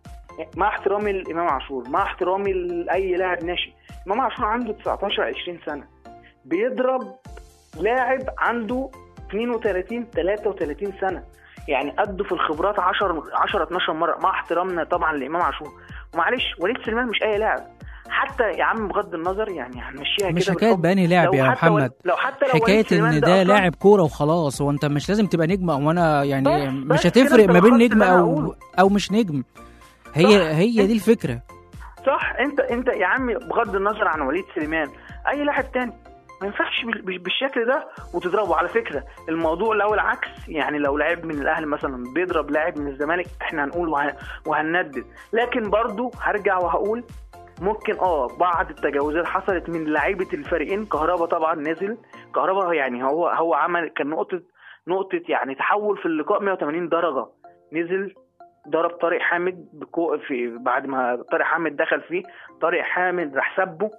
Speaker 5: مع احترامي لامام عاشور مع احترامي لاي لاعب ناشئ امام عاشور عنده 19 20 سنه بيضرب لاعب عنده 32 33 سنه يعني قده في الخبرات 10 10 12 مره مع احترامنا طبعا لامام عاشور ومعلش وليد سليمان مش اي لاعب حتى يا عم بغض النظر يعني هنمشيها
Speaker 2: مش
Speaker 5: كده
Speaker 2: حكايه
Speaker 5: بالحب.
Speaker 2: باني لاعب
Speaker 5: لو
Speaker 2: يا
Speaker 5: حتى ول-
Speaker 2: محمد
Speaker 5: لو حتى لو وليد
Speaker 2: حكايه
Speaker 5: سليمان
Speaker 2: ان
Speaker 5: ده
Speaker 2: ده
Speaker 5: أصلاً-
Speaker 2: لاعب كوره وخلاص هو انت مش لازم تبقى نجم او انا يعني
Speaker 5: بس-
Speaker 2: مش
Speaker 5: بس كده
Speaker 2: هتفرق
Speaker 5: أنت
Speaker 2: ما بين
Speaker 5: لخصت
Speaker 2: نجم
Speaker 5: اللي أنا
Speaker 2: او
Speaker 5: هقوله.
Speaker 2: او مش نجم هي
Speaker 5: صح.
Speaker 2: هي دي الفكره
Speaker 5: صح انت انت يا عم بغض النظر عن وليد سليمان اي لاعب تاني ما ينفعش بال- بال- بالشكل ده وتضربه على فكره الموضوع لو العكس يعني لو لاعب من الاهلي مثلا بيضرب لاعب من الزمالك احنا هنقول وه- وهنندد لكن برضو هرجع وهقول ممكن اه بعض التجاوزات حصلت من لعيبه الفريقين كهربا طبعا نزل كهربا يعني هو هو عمل كان نقطه نقطه يعني تحول في اللقاء 180 درجه نزل ضرب طارق حامد بكو في بعد ما طارق حامد دخل فيه طارق حامد راح سبه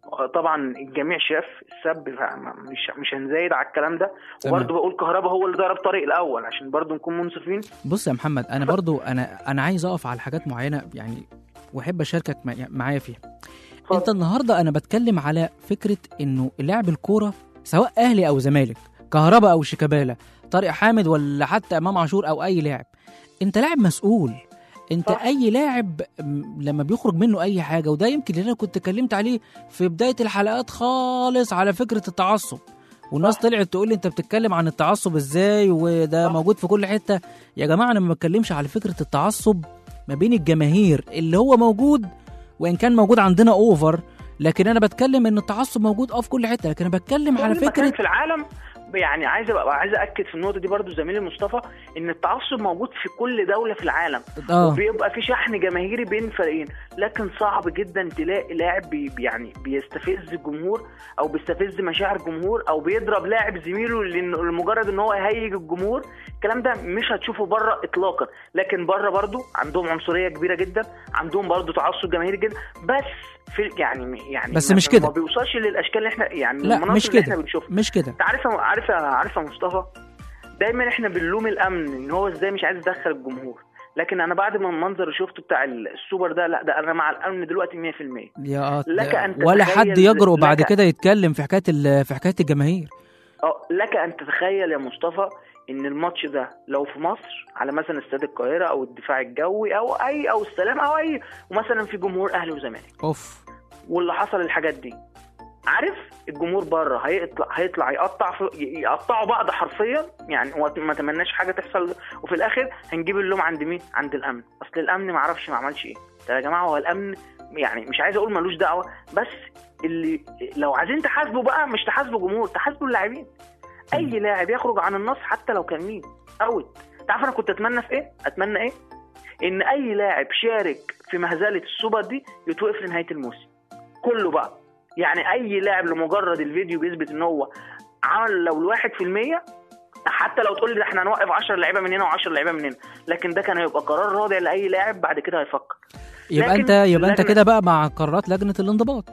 Speaker 5: طبعا الجميع شاف السب مش مش هنزايد على الكلام ده
Speaker 2: تمام.
Speaker 5: وبرضه بقول كهربا هو اللي ضرب طارق الاول عشان برضه نكون منصفين
Speaker 2: بص يا محمد انا برضو انا انا عايز اقف على حاجات معينه يعني واحب اشاركك مع- معايا فيها
Speaker 5: اتفضل.
Speaker 2: انت النهارده انا بتكلم على فكره انه لاعب الكوره سواء اهلي او زمالك كهربا او شيكابالا طارق حامد ولا حتى امام عاشور او اي لاعب انت لاعب مسؤول انت
Speaker 5: صح.
Speaker 2: اي لاعب م- لما بيخرج منه اي حاجه وده يمكن اللي انا كنت اتكلمت عليه في بدايه الحلقات خالص على فكره التعصب والناس
Speaker 5: صح.
Speaker 2: طلعت تقول لي انت بتتكلم عن التعصب ازاي وده
Speaker 5: صح.
Speaker 2: موجود في كل حته يا جماعه انا ما بتكلمش على فكره التعصب ما بين الجماهير اللي هو موجود وان كان موجود عندنا اوفر لكن انا بتكلم ان التعصب موجود اه في كل حته لكن انا بتكلم على
Speaker 5: كل مكان
Speaker 2: فكره
Speaker 5: في العالم يعني عايز ابقى عايز اكد في النقطه دي برضو زميلي مصطفى ان التعصب موجود في كل دوله في العالم
Speaker 2: اه
Speaker 5: وبيبقى في شحن جماهيري بين فريقين لكن صعب جدا تلاقي لاعب بي بي- يعني بيستفز الجمهور او بيستفز مشاعر الجمهور او بيضرب لاعب زميله لأن- لمجرد ان هو يهيج الجمهور الكلام ده مش هتشوفه بره اطلاقا لكن بره برضو عندهم عنصريه كبيره جدا عندهم برضو تعصب جماهيري جدا بس في يعني يعني
Speaker 2: بس
Speaker 5: ما-
Speaker 2: مش كده.
Speaker 5: ما بيوصلش للاشكال اللي احنا يعني
Speaker 2: لا
Speaker 5: المناظر
Speaker 2: مش
Speaker 5: اللي
Speaker 2: كده
Speaker 5: احنا بنشوفها
Speaker 2: مش كده
Speaker 5: انت عارف عارف عارف يا مصطفى دايما احنا بنلوم الامن ان هو ازاي مش عايز يدخل الجمهور لكن انا بعد ما المنظر اللي شفته بتاع السوبر ده لا ده انا مع الامن دلوقتي 100%
Speaker 2: يا
Speaker 5: لك أن
Speaker 2: ولا
Speaker 5: تتخيل-
Speaker 2: حد يجرؤ بعد
Speaker 5: لك-
Speaker 2: كده يتكلم في حكايه ال- في حكايه الجماهير
Speaker 5: اه لك ان تتخيل يا مصطفى ان الماتش ده لو في مصر على مثلا استاد القاهره او الدفاع الجوي او اي او السلام او اي ومثلا في جمهور اهلي وزمالك
Speaker 2: اوف
Speaker 5: واللي حصل الحاجات دي عارف الجمهور بره هيطلع هيطلع يقطع في يقطعوا بعض حرفيا يعني هو ما تمناش حاجه تحصل وفي الاخر هنجيب اللوم عند مين؟ عند الامن اصل الامن ما عرفش ما عملش ايه طب يا جماعه هو الامن يعني مش عايز اقول ملوش دعوه بس اللي لو عايزين تحاسبوا بقى مش تحاسبوا جمهور تحاسبوا اللاعبين اي لاعب يخرج عن النص حتى لو كان مين اوت تعرف انا كنت اتمنى في ايه اتمنى ايه ان اي لاعب شارك في مهزله السوبر دي يتوقف لنهايه الموسم كله بقى يعني اي لاعب لمجرد الفيديو بيثبت ان هو عمل لو الواحد في المية حتى لو تقول لي ده احنا هنوقف 10 لعيبه من هنا و10 لعيبه من هنا لكن ده كان هيبقى قرار رادع لاي لاعب بعد كده هيفكر
Speaker 2: يبقى
Speaker 5: لكن
Speaker 2: انت يبقى انت
Speaker 5: لجنة-
Speaker 2: كده بقى مع قرارات لجنه الانضباط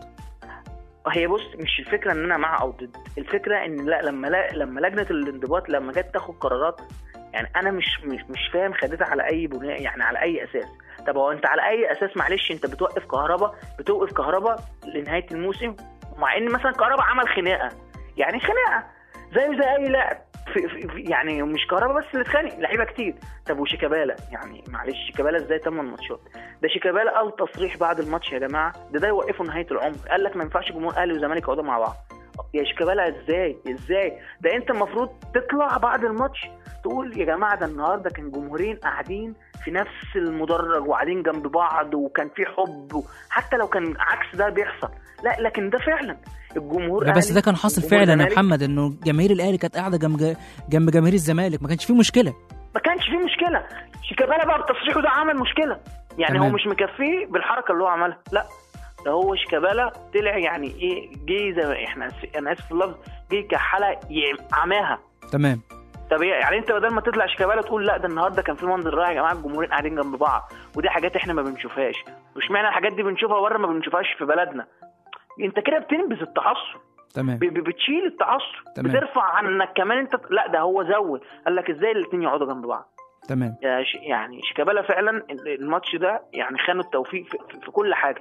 Speaker 5: هي بص مش الفكره ان انا مع او ضد الفكره ان لا لما لا لما لجنه الانضباط لما جت تاخد قرارات يعني انا مش مش مش فاهم خدتها على اي بناء يعني على اي اساس طب هو انت على اي اساس معلش انت بتوقف كهربا بتوقف كهربا لنهايه الموسم مع ان مثلا كهربا عمل خناقه يعني خناقه زيه زي اي لاعب في في في- يعني مش كهربا بس اللي اتخانق لعيبه كتير طب وشيكابالا يعني معلش شيكابالا ازاي 8 ماتشات ده شيكابالا قال تصريح بعد الماتش يا جماعه ده ده يوقفه نهايه العمر قال لك ما ينفعش جمهور اهلي وزمالك يقعدوا مع بعض يا شيكابالا ازاي ازاي ده انت المفروض تطلع بعد الماتش تقول يا جماعه ده النهارده كان جمهورين قاعدين في نفس المدرج وقاعدين جنب بعض وكان في حب حتى لو كان عكس ده بيحصل لا لكن ده فعلا الجمهور
Speaker 2: لا بس
Speaker 5: أهلي
Speaker 2: ده كان حاصل
Speaker 5: وجمهور
Speaker 2: فعلا يا
Speaker 5: زمالك.
Speaker 2: محمد انه جماهير الاهلي كانت قاعده جنب جنب جماهير الزمالك ما كانش فيه مشكله
Speaker 5: ما كانش فيه مشكله شيكابالا بقى بتصريحه ده عمل مشكله يعني
Speaker 2: تمام.
Speaker 5: هو مش مكفيه بالحركه اللي هو عملها لا ده هو شيكابالا طلع يعني ايه جه زي ما احنا انا اسف في اللفظ جه كحاله يعم- عماها
Speaker 2: تمام
Speaker 5: طب إيه؟ يعني انت بدل ما تطلع شيكابالا تقول لا ده النهارده كان في منظر رائع يا جماعه الجمهورين قاعدين جنب بعض ودي حاجات احنا ما بنشوفهاش مش معنى الحاجات دي بنشوفها بره ما بنشوفهاش في بلدنا انت كده بتنبذ التعصب
Speaker 2: تمام
Speaker 5: ب- ب- بتشيل التعصب
Speaker 2: تمام.
Speaker 5: بترفع عنك كمان انت لا ده هو زود قال لك ازاي الاثنين يقعدوا جنب بعض
Speaker 2: تمام
Speaker 5: يا ش- يعني شيكابالا فعلا الماتش ده يعني خانوا التوفيق في, في, في كل حاجه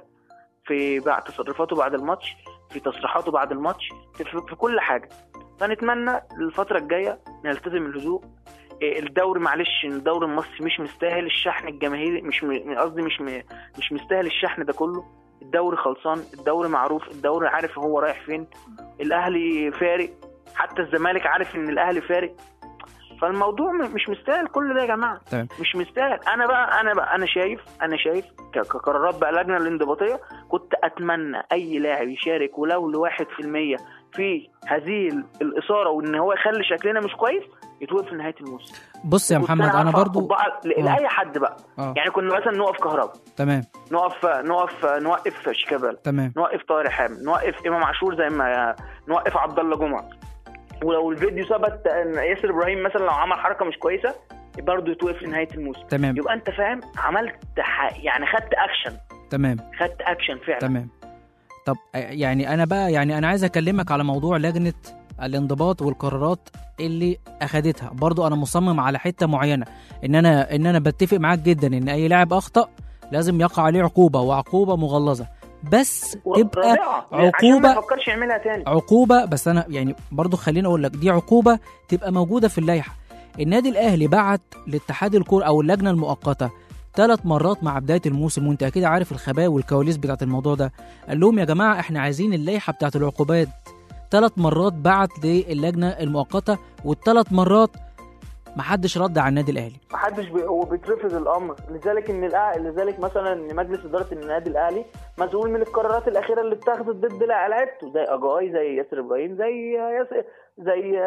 Speaker 5: في بعد تصرفاته بعد الماتش في تصريحاته بعد الماتش في, في, في كل حاجه فنتمنى الفتره الجايه نلتزم الهدوء إيه، الدوري معلش الدوري المصري مش مستاهل الشحن الجماهيري مش م- قصدي مش م- مش مستاهل الشحن ده كله الدوري خلصان الدوري معروف الدوري عارف هو رايح فين الاهلي فارق حتى الزمالك عارف ان الاهلي فارق فالموضوع م- مش مستاهل كل ده يا جماعه
Speaker 2: تمام.
Speaker 5: مش مستاهل انا بقى انا بقى انا شايف انا شايف ك- كقرارات بقى اللجنه الانضباطيه كنت اتمنى اي لاعب يشارك ولو لواحد في المية في هذه ال- الاثاره وان هو يخلي شكلنا مش كويس يتوقف في نهايه الموسم
Speaker 2: بص يا
Speaker 5: كنت
Speaker 2: محمد انا
Speaker 5: هرفع
Speaker 2: برضو
Speaker 5: قبعة ل-
Speaker 2: آه.
Speaker 5: لاي حد بقى
Speaker 2: اه
Speaker 5: يعني كنا مثلا نقف كهرباء
Speaker 2: تمام
Speaker 5: نقف نقف نوقف شيكابالا
Speaker 2: تمام
Speaker 5: نوقف طارق حامد نوقف امام عاشور زي ما نوقف عبد الله جمعه ولو الفيديو ثبت ان ياسر ابراهيم مثلا لو عمل حركه مش كويسه برضه يتوقف لنهايه الموسم
Speaker 2: تمام
Speaker 5: يبقى انت فاهم عملت ح... يعني خدت اكشن
Speaker 2: تمام
Speaker 5: خدت اكشن فعلا
Speaker 2: تمام طب آه، يعني انا بقى يعني انا عايز اكلمك على موضوع لجنه الانضباط والقرارات اللي اخدتها برضو انا مصمم على حته معينه ان انا ان انا بتفق معاك جدا ان اي لاعب اخطا لازم يقع عليه عقوبه وعقوبه مغلظه بس تبقى
Speaker 5: رائعة. عشان
Speaker 2: عقوبة-
Speaker 5: ما يفكرش يعملها تاني
Speaker 2: عقوبه بس انا يعني برضو خليني اقول لك دي عقوبه تبقى موجوده في اللائحه النادي الاهلي بعت لاتحاد الكوره او اللجنه المؤقته ثلاث مرات مع بدايه الموسم وانت اكيد عارف الخبايا والكواليس بتاعت الموضوع ده قال لهم يا جماعه احنا عايزين اللائحه بتاعت العقوبات ثلاث مرات بعت للجنه المؤقته والثلاث مرات محدش رد على النادي الاهلي
Speaker 5: محدش بي... هو بيترفض الامر لذلك ان الأ... لذلك مثلا ان مجلس اداره النادي الاهلي مسؤول من القرارات الاخيره اللي اتخذت ضد لعيبته زي اجاي زي ياسر ابراهيم زي ياسر زي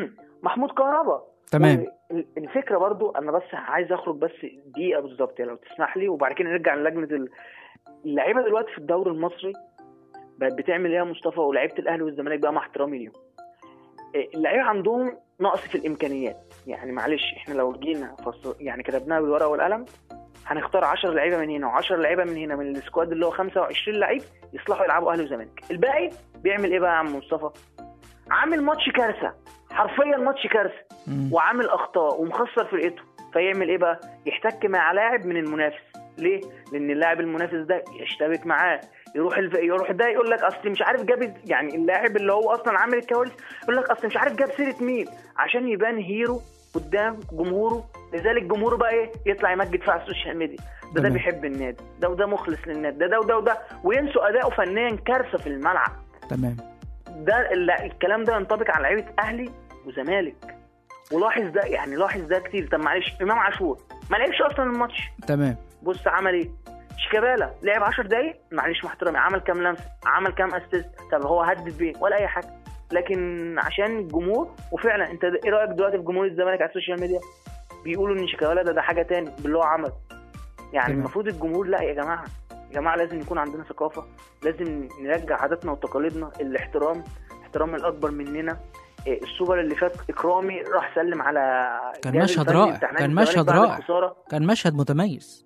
Speaker 5: محمود كهربا
Speaker 2: تمام
Speaker 5: وال- الفكره برضو انا بس عايز اخرج بس دقيقه بالظبط يعني لو تسمح لي وبعد كده نرجع للجنه ال- اللعيبه دلوقتي في الدوري المصري بقت بتعمل ايه يا مصطفى ولعيبه الاهلي والزمالك بقى مع احترامي ليهم إيه، اللعيبه عندهم نقص في الامكانيات يعني معلش احنا لو جينا فص... يعني كتبناها بالورقه والقلم هنختار 10 لعيبه من هنا و10 لعيبه من هنا من السكواد اللي هو 25 لعيب يصلحوا يلعبوا اهلي وزمالك الباقي بيعمل ايه بقى يا عم مصطفى عامل ماتش كارثه حرفيا ماتش كارثه
Speaker 2: مم.
Speaker 5: وعامل اخطاء ومخسر فرقته فيعمل ايه بقى يحتك مع لاعب من المنافس ليه لان اللاعب المنافس ده يشتبك معاه يروح الف... يروح ده يقول لك اصل مش عارف جاب يعني اللاعب اللي هو اصلا عامل الكواليس يقول لك اصل مش عارف جاب سيره مين عشان يبان هيرو قدام جمهوره لذلك جمهوره بقى ايه يطلع يمجد فيها على السوشيال ميديا ده ده
Speaker 2: تمام.
Speaker 5: بيحب النادي ده وده مخلص للنادي ده ده وده وده وينسوا اداؤه فنيا كارثه في الملعب
Speaker 2: تمام
Speaker 5: ده ال- الكلام ده ينطبق على لعيبه اهلي وزمالك ولاحظ ده يعني لاحظ ده كتير طب معلش امام عاشور ما لعبش اصلا الماتش
Speaker 2: تمام
Speaker 5: بص عمل ايه شيكابالا لعب 10 دقايق معلش مع احترامي عمل كام لمسه عمل كام اسيست طب هو هدد بيه ولا اي حاجه لكن عشان الجمهور وفعلا انت ايه رايك دلوقتي في جمهور الزمالك على السوشيال ميديا بيقولوا ان شيكابالا ده ده حاجه تاني باللي هو عمل يعني
Speaker 2: تمام.
Speaker 5: المفروض الجمهور لا يا جماعه يا جماعه لازم يكون عندنا ثقافه لازم نرجع عاداتنا وتقاليدنا الاحترام احترام الاكبر مننا إيه، السوبر اللي فات اكرامي راح سلم على
Speaker 2: كان
Speaker 5: الجهاز
Speaker 2: مشهد
Speaker 5: الفني
Speaker 2: رائع،
Speaker 5: بتاع نادي
Speaker 2: كان
Speaker 5: الزمالك
Speaker 2: مشهد
Speaker 5: بعد
Speaker 2: رائع.
Speaker 5: الخساره
Speaker 2: كان مشهد متميز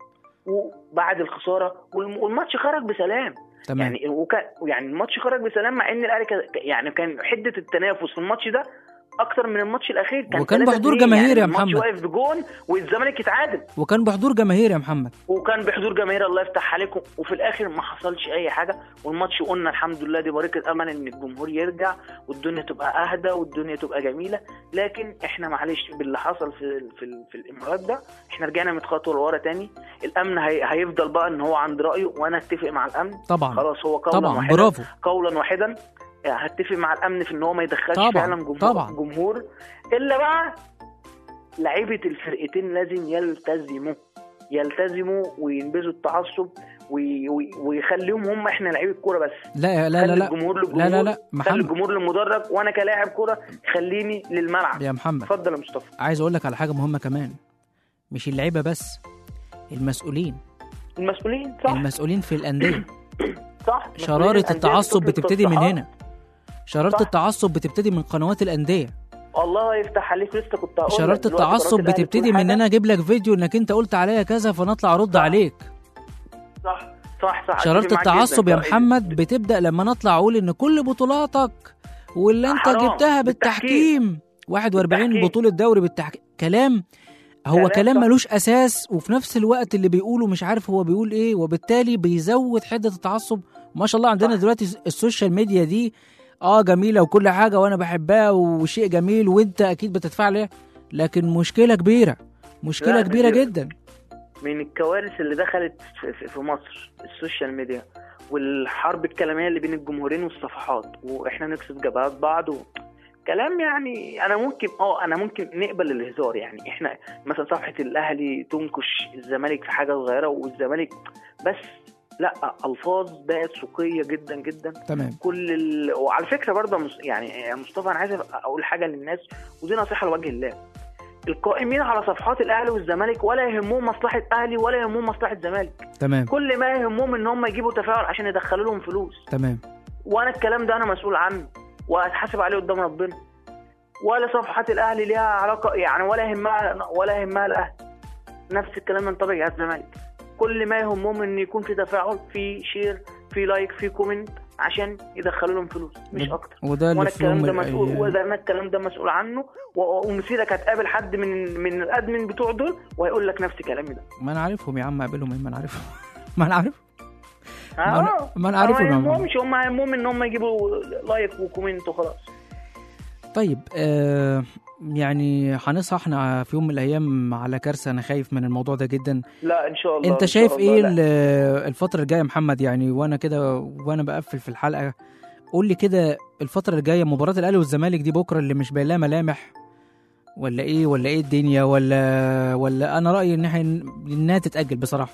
Speaker 5: وبعد الخساره والم- والماتش خرج بسلام
Speaker 2: تمام
Speaker 5: يعني وكان يعني الماتش خرج بسلام مع ان الاهلي كان- يعني كان حده التنافس في الماتش ده اكتر من الماتش الاخير كان
Speaker 2: وكان
Speaker 5: 3-2
Speaker 2: بحضور جماهير
Speaker 5: يعني
Speaker 2: يا
Speaker 5: الماتش
Speaker 2: محمد.
Speaker 5: واقف بجون والزمالك يتعادل
Speaker 2: وكان بحضور جماهير يا محمد
Speaker 5: وكان بحضور جماهير الله يفتح عليكم وفي الاخر ما حصلش اي حاجه والماتش قلنا الحمد لله دي بركه امل ان الجمهور يرجع والدنيا تبقى اهدى والدنيا تبقى جميله لكن احنا معلش باللي حصل في في, في الامارات ده احنا رجعنا 100 خطوه لورا تاني الامن هي هيفضل بقى ان هو عند رايه وانا اتفق مع الامن
Speaker 2: طبعا
Speaker 5: خلاص هو قولا
Speaker 2: طبعا
Speaker 5: واحدا
Speaker 2: برافو
Speaker 5: قولا واحدا هتفق مع الامن في ان هو ما يدخلش
Speaker 2: طبعاً،
Speaker 5: فعلا جمهور
Speaker 2: طبعاً.
Speaker 5: جمهور الا بقى لعيبه الفرقتين لازم يلتزموا يلتزموا وينبذوا التعصب وي- وي- ويخليهم هم احنا لعيبه كوره بس
Speaker 2: لا لا لا
Speaker 5: خلي
Speaker 2: لا
Speaker 5: الجمهور
Speaker 2: لا
Speaker 5: للجمهور
Speaker 2: لا لا
Speaker 5: خلي
Speaker 2: محمد
Speaker 5: الجمهور للمدرج وانا كلاعب كوره خليني للملعب
Speaker 2: يا محمد
Speaker 5: اتفضل يا مصطفى
Speaker 2: عايز اقول لك على حاجه مهمه كمان مش اللعيبه بس المسؤولين
Speaker 5: المسؤولين صح
Speaker 2: المسؤولين في الانديه
Speaker 5: صح مسؤولين
Speaker 2: شراره
Speaker 5: الأندية
Speaker 2: التعصب
Speaker 5: بتطلب
Speaker 2: بتبتدي من
Speaker 5: تصريحات.
Speaker 2: هنا شراره
Speaker 5: صح.
Speaker 2: التعصب بتبتدي من قنوات الانديه
Speaker 5: الله يفتح عليك لسه كنت هقول لك
Speaker 2: شراره
Speaker 5: دلوقتي
Speaker 2: التعصب
Speaker 5: قناة الأهلي
Speaker 2: بتبتدي
Speaker 5: كل
Speaker 2: من ان
Speaker 5: حاجة.
Speaker 2: انا اجيب لك فيديو انك انت قلت عليا كذا فانا اطلع ارد
Speaker 5: صح.
Speaker 2: عليك
Speaker 5: صح صح صح
Speaker 2: شراره
Speaker 5: أتفق معاك
Speaker 2: التعصب
Speaker 5: جداً.
Speaker 2: يا محمد بتبدا لما نطلع اقول ان كل بطولاتك واللي انت
Speaker 5: حرام.
Speaker 2: جبتها بالتحكيم 41
Speaker 5: بالتحكيم.
Speaker 2: بطوله دوري بالتحكيم كلام هو
Speaker 5: كلام
Speaker 2: كلام
Speaker 5: صح.
Speaker 2: ملوش اساس وفي نفس الوقت اللي بيقوله مش عارف هو بيقول ايه وبالتالي بيزود حده التعصب ما شاء الله عندنا
Speaker 5: صح.
Speaker 2: دلوقتي السوشيال ميديا دي اه جميله وكل حاجه وانا بحبها وشيء جميل وانت اكيد بتدفع ليه لكن مشكله كبيره مشكله
Speaker 5: لا،
Speaker 2: كبيره
Speaker 5: كبيرة.
Speaker 2: جدا
Speaker 5: من الكوارث اللي دخلت في- في- في مصر السوشيال ميديا والحرب الكلاميه اللي بين الجمهورين والصفحات واحنا نكسب جبهات بعض و... كلام يعني انا ممكن اه انا ممكن نقبل الهزار يعني احنا مثلا صفحه الاهلي تنكش الزمالك في حاجه صغيره والزمالك بس لا الفاظ بقت سوقيه جدا جدا
Speaker 2: تمام
Speaker 5: كل ال... وعلى فكره برضه مس... يعني يا مصطفى انا عايز اقول حاجه للناس ودي نصيحه لوجه الله القائمين على صفحات الاهلي والزمالك ولا يهمهم مصلحه اهلي ولا يهمهم مصلحه زمالك
Speaker 2: تمام
Speaker 5: كل ما يهمهم ان هم يجيبوا تفاعل عشان يدخلوا لهم فلوس
Speaker 2: تمام
Speaker 5: وانا الكلام ده انا مسؤول عنه وهتحاسب عليه قدام ربنا ولا صفحات الاهلي ليها علاقه يعني ولا يهمها ولا يهمها الاهلي نفس الكلام ينطبق على الزمالك كل ما يهمهم ان يكون في تفاعل في شير في لايك في كومنت عشان يدخلوا لهم فلوس مش
Speaker 2: وده-
Speaker 5: اكتر
Speaker 2: وده اللي
Speaker 5: وانا
Speaker 2: في يوم
Speaker 5: الكلام
Speaker 2: من
Speaker 5: ده مسؤول
Speaker 2: الأيام-
Speaker 5: وده انا الكلام ده مسؤول عنه و- ومثيرك هتقابل حد من من الادمن بتوع دول وهيقول لك نفس كلامي ده
Speaker 2: ما انا عارفهم يا عم اقابلهم ايه ما انا عارفهم ما انا عارف ما أنا-
Speaker 5: اه
Speaker 2: ما أنا عارفهم يا
Speaker 5: ما
Speaker 2: عم.
Speaker 5: يهمهمش هم يهمهم ان هم يجيبوا لايك وكومنت وخلاص
Speaker 2: طيب آه يعني هنصحى احنا في يوم من الايام على كارثه انا خايف من الموضوع ده جدا
Speaker 5: لا ان شاء الله
Speaker 2: انت
Speaker 5: إن شاء
Speaker 2: شايف
Speaker 5: الله
Speaker 2: ايه
Speaker 5: لا.
Speaker 2: ال- الفتره الجايه يا محمد يعني وانا كده وانا بقفل في الحلقه قول لي كده الفتره الجايه مباراه الاهلي والزمالك دي بكره اللي مش باين لها ملامح ولا ايه ولا ايه الدنيا ولا ولا انا رايي ان احنا انها تتاجل بصراحه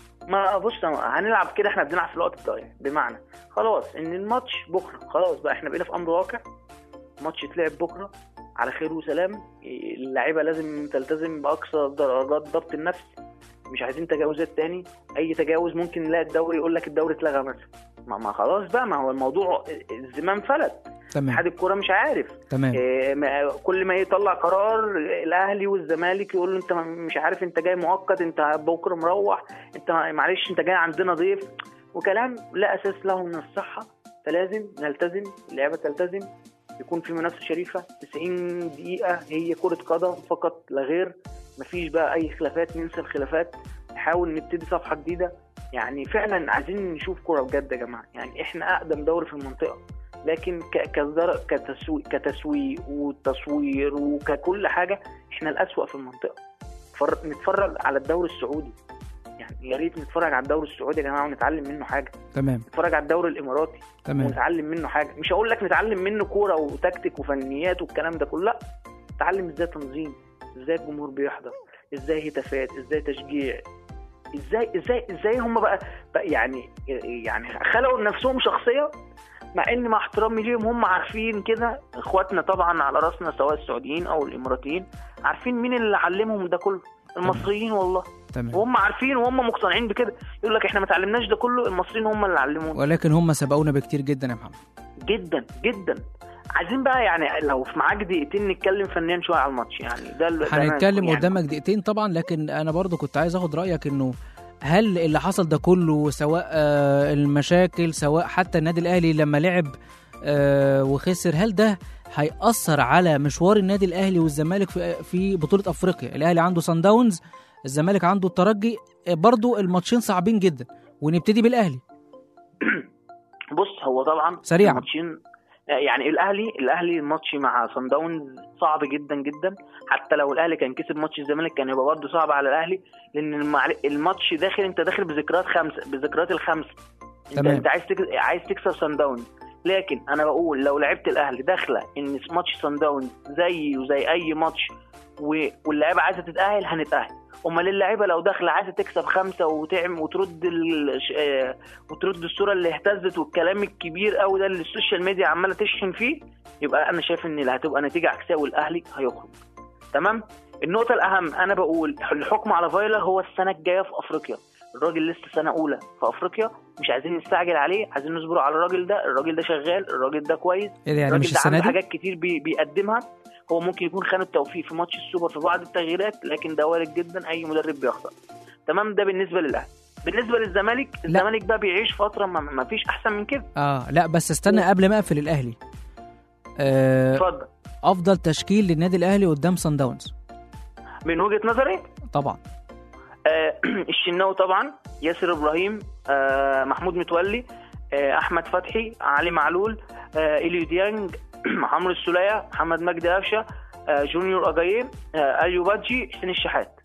Speaker 5: ما بص هنلعب كده احنا بنلعب في الوقت الضايع بمعنى خلاص ان الماتش بكره خلاص بقى احنا بقينا في امر واقع ماتش يتلعب بكره على خير وسلام اللعيبه لازم تلتزم باقصى درجات ضبط النفس مش عايزين تجاوزات تاني اي تجاوز ممكن نلاقي الدوري يقول لك الدوري اتلغى مثلا ما, ما خلاص بقى ما هو الموضوع الزمام فلت
Speaker 2: تمام
Speaker 5: اتحاد الكوره مش عارف
Speaker 2: تمام
Speaker 5: إيه، ما- كل ما يطلع قرار الاهلي والزمالك يقول له انت مش عارف انت جاي مؤقت انت بكره مروح انت معلش انت جاي عندنا ضيف وكلام لا اساس له من الصحه فلازم نلتزم اللعبه تلتزم يكون في منافسه شريفه 90 دقيقه هي كره قدم فقط لا غير مفيش بقى اي خلافات ننسى الخلافات نحاول نبتدي صفحه جديده يعني فعلا عايزين نشوف كوره بجد يا جماعه يعني احنا اقدم دوري في المنطقه لكن ك- كزر- كتسويق كتسويق وتصوير وككل حاجه احنا الاسوأ في المنطقه فر... نتفرج على الدوري السعودي يعني يا ريت نتفرج على الدوري السعودي يا جماعه ونتعلم منه حاجه
Speaker 2: تمام
Speaker 5: نتفرج على الدوري الاماراتي
Speaker 2: تمام
Speaker 5: ونتعلم منه حاجه مش هقول لك نتعلم منه كوره وتكتيك وفنيات والكلام ده كله لا نتعلم ازاي تنظيم ازاي الجمهور بيحضر ازاي هتافات ازاي تشجيع ازاي ازاي ازاي هم بقى, بقى يعني يعني خلقوا لنفسهم شخصيه مع ان مع احترامي ليهم هم عارفين كده اخواتنا طبعا على راسنا سواء السعوديين او الاماراتيين عارفين مين اللي علمهم ده كله المصريين والله
Speaker 2: تمام
Speaker 5: وهم عارفين وهم مقتنعين بكده يقول لك احنا ما تعلمناش ده كله المصريين هم اللي علمونا
Speaker 2: ولكن هم سبقونا بكتير جدا يا محمد
Speaker 5: جدا جدا عايزين بقى يعني لو في معاك دقيقتين نتكلم فنيا شويه على الماتش يعني ده اللي- ده أنا
Speaker 2: هنتكلم
Speaker 5: يعني
Speaker 2: قدامك دقيقتين طبعا لكن انا برضو كنت عايز اخد رايك انه هل اللي حصل ده كله سواء آه، المشاكل سواء حتى النادي الاهلي لما لعب آه، وخسر هل ده هيأثر على مشوار النادي الاهلي والزمالك في في بطولة افريقيا الاهلي عنده سان داونز الزمالك عنده الترجي آه، برضو الماتشين صعبين جدا ونبتدي بالاهلي
Speaker 5: بص هو طبعا
Speaker 2: سريعاً.
Speaker 5: الماتشين يعني الاهلي الاهلي الماتش مع صن داونز صعب جدا جدا حتى لو الاهلي كان كسب ماتش الزمالك كان يبقى برضه صعب على الاهلي لان المعل- الماتش داخل انت داخل بذكريات خمسه بذكريات الخمسه انت
Speaker 2: تمام.
Speaker 5: انت عايز تك... عايز تكسب صن داونز لكن انا بقول لو لعبت الاهلي داخله ان ماتش صن داونز زي وزي اي ماتش و... واللعيبه عايزه تتاهل هنتاهل امال اللعيبه لو داخله عايزه تكسب خمسه وتعمل وترد ال... ش- آه، وترد الصوره اللي اهتزت والكلام الكبير قوي ده اللي السوشيال ميديا عماله تشحن فيه يبقى انا شايف ان اللي هتبقى نتيجه عكسيه والاهلي هيخرج تمام النقطه الاهم انا بقول الحكم على فايلر هو السنه الجايه في افريقيا الراجل لسه سنه اولى في افريقيا مش عايزين نستعجل عليه عايزين نصبر على الراجل ده الراجل ده شغال الراجل ده كويس
Speaker 2: ايه ده يعني
Speaker 5: الراجل
Speaker 2: مش
Speaker 5: ده
Speaker 2: السنه
Speaker 5: عنده
Speaker 2: دي
Speaker 5: حاجات كتير بي بيقدمها هو ممكن يكون خان التوفيق في ماتش السوبر في بعض التغييرات لكن ده وارد جدا اي مدرب بيخسر تمام ده بالنسبه للاهلي بالنسبه للزمالك الزمالك بقى بيعيش فتره ما, ما فيش احسن من كده
Speaker 2: اه لا بس استنى قبل ما اقفل الاهلي آه
Speaker 5: اتفضل
Speaker 2: افضل تشكيل للنادي الاهلي قدام سان داونز
Speaker 5: من وجهه نظري
Speaker 2: طبعا
Speaker 5: آه الشناوي طبعا ياسر ابراهيم آه محمود متولي آه احمد فتحي علي معلول آه اليو ديانج عمرو السوليه محمد مجدي قفشه آه جونيور اجاييه آه اليو بادجي حسين الشحات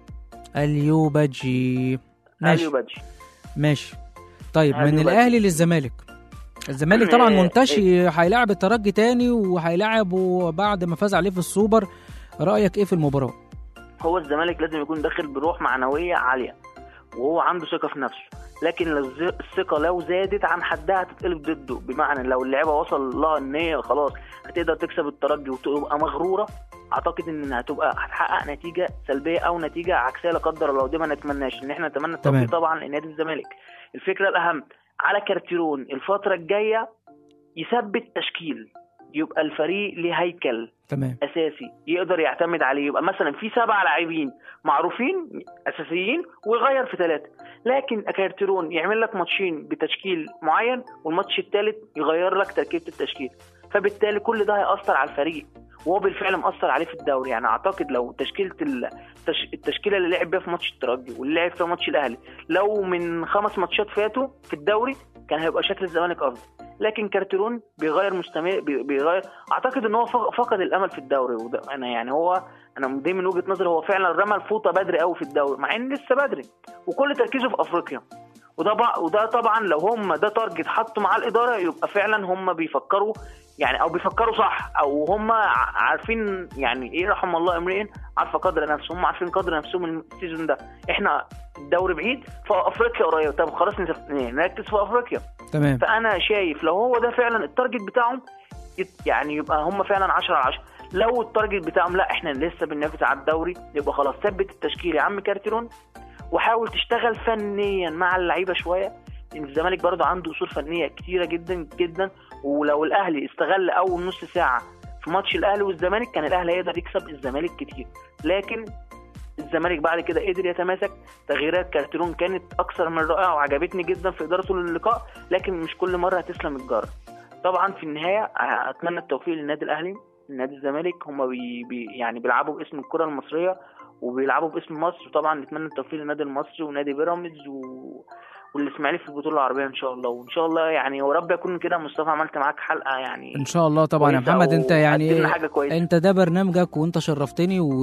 Speaker 2: اليوباجي ماشي
Speaker 5: اليو بادجي
Speaker 2: ماشي طيب من
Speaker 5: اليوباجي.
Speaker 2: الاهلي للزمالك الزمالك طبعا
Speaker 5: آه،
Speaker 2: منتشي هيلاعب الترجي تاني وهيلاعبه بعد ما فاز عليه في السوبر رايك ايه في المباراه
Speaker 5: هو الزمالك لازم يكون داخل بروح معنويه عاليه وهو عنده ثقه في نفسه لكن لو ز- الثقه لو زادت عن حدها هتتقلب ضده بمعنى لو اللعيبه وصل لها ان هي خلاص هتقدر تكسب الترجي وتبقى مغروره اعتقد ان هتبقى هتحقق نتيجه سلبيه او نتيجه عكسيه لا قدر الله ودي ما نتمناش ان احنا نتمنى
Speaker 2: تمام.
Speaker 5: التوفيق طبعا لنادي الزمالك الفكره الاهم على كارتيرون الفتره الجايه يثبت تشكيل يبقى الفريق ليه هيكل
Speaker 2: تمام
Speaker 5: اساسي يقدر يعتمد عليه يبقى مثلا في سبع لاعبين معروفين اساسيين ويغير في ثلاثه لكن كارتيرون يعمل لك ماتشين بتشكيل معين والماتش الثالث يغير لك تركيبه التشكيل فبالتالي كل ده هياثر على الفريق وهو بالفعل مأثر عليه في الدوري يعني اعتقد لو تشكيله التش... التشكيله اللي لعب بيها في ماتش الترجي واللي لعب فيها ماتش الاهلي لو من خمس ماتشات فاتوا في الدوري كان هيبقى شكل الزمالك افضل لكن كارتيرون بيغير مستمر بي- بيغير اعتقد ان هو فق- فقد الامل في الدوري وده انا يعني هو انا دي من وجهه نظري هو فعلا رمى الفوطه بدري قوي في الدوري مع ان لسه بدري وكل تركيزه في افريقيا وده بع- وده طبعا لو هم ده تارجت حطوا مع الاداره يبقى فعلا هم بيفكروا يعني او بيفكروا صح او هم ع- عارفين يعني ايه رحم الله امرئ عارفه قدر نفسه هم عارفين قدر نفسهم السيزون ده احنا الدوري بعيد فافريقيا قريب طب خلاص نس- نركز في افريقيا
Speaker 2: تمام
Speaker 5: فانا شايف لو هو ده فعلا التارجت بتاعهم يت- يعني يبقى هم فعلا 10 على 10 لو التارجت بتاعهم لا احنا لسه بننافس على الدوري يبقى خلاص ثبت التشكيل يا عم كارتيرون وحاول تشتغل فنيا مع اللعيبه شويه لان الزمالك برضه عنده اصول فنيه كتيره جدا جدا ولو الاهلي استغل اول نص ساعه في ماتش الاهلي والزمالك كان الاهلي هيقدر يكسب الزمالك كتير لكن الزمالك بعد كده قدر يتماسك تغييرات كارتيرون كانت اكثر من رائعه وعجبتني جدا في ادارته للقاء لكن مش كل مره هتسلم الجاره طبعا في النهايه اتمنى التوفيق للنادي الاهلي نادي الزمالك هم بي بي يعني بيلعبوا باسم الكره المصريه وبيلعبوا باسم مصر وطبعا نتمنى التوفيق للنادي المصري ونادي بيراميدز و... والاسماعيلي في البطوله العربيه ان شاء الله وان شاء الله يعني ورب يكون كده مصطفى عملت معاك حلقه يعني
Speaker 2: ان شاء الله طبعا يا
Speaker 5: كويسة
Speaker 2: محمد انت يعني
Speaker 5: وقدمنا حاجه كويسه
Speaker 2: انت ده برنامجك وانت شرفتني و...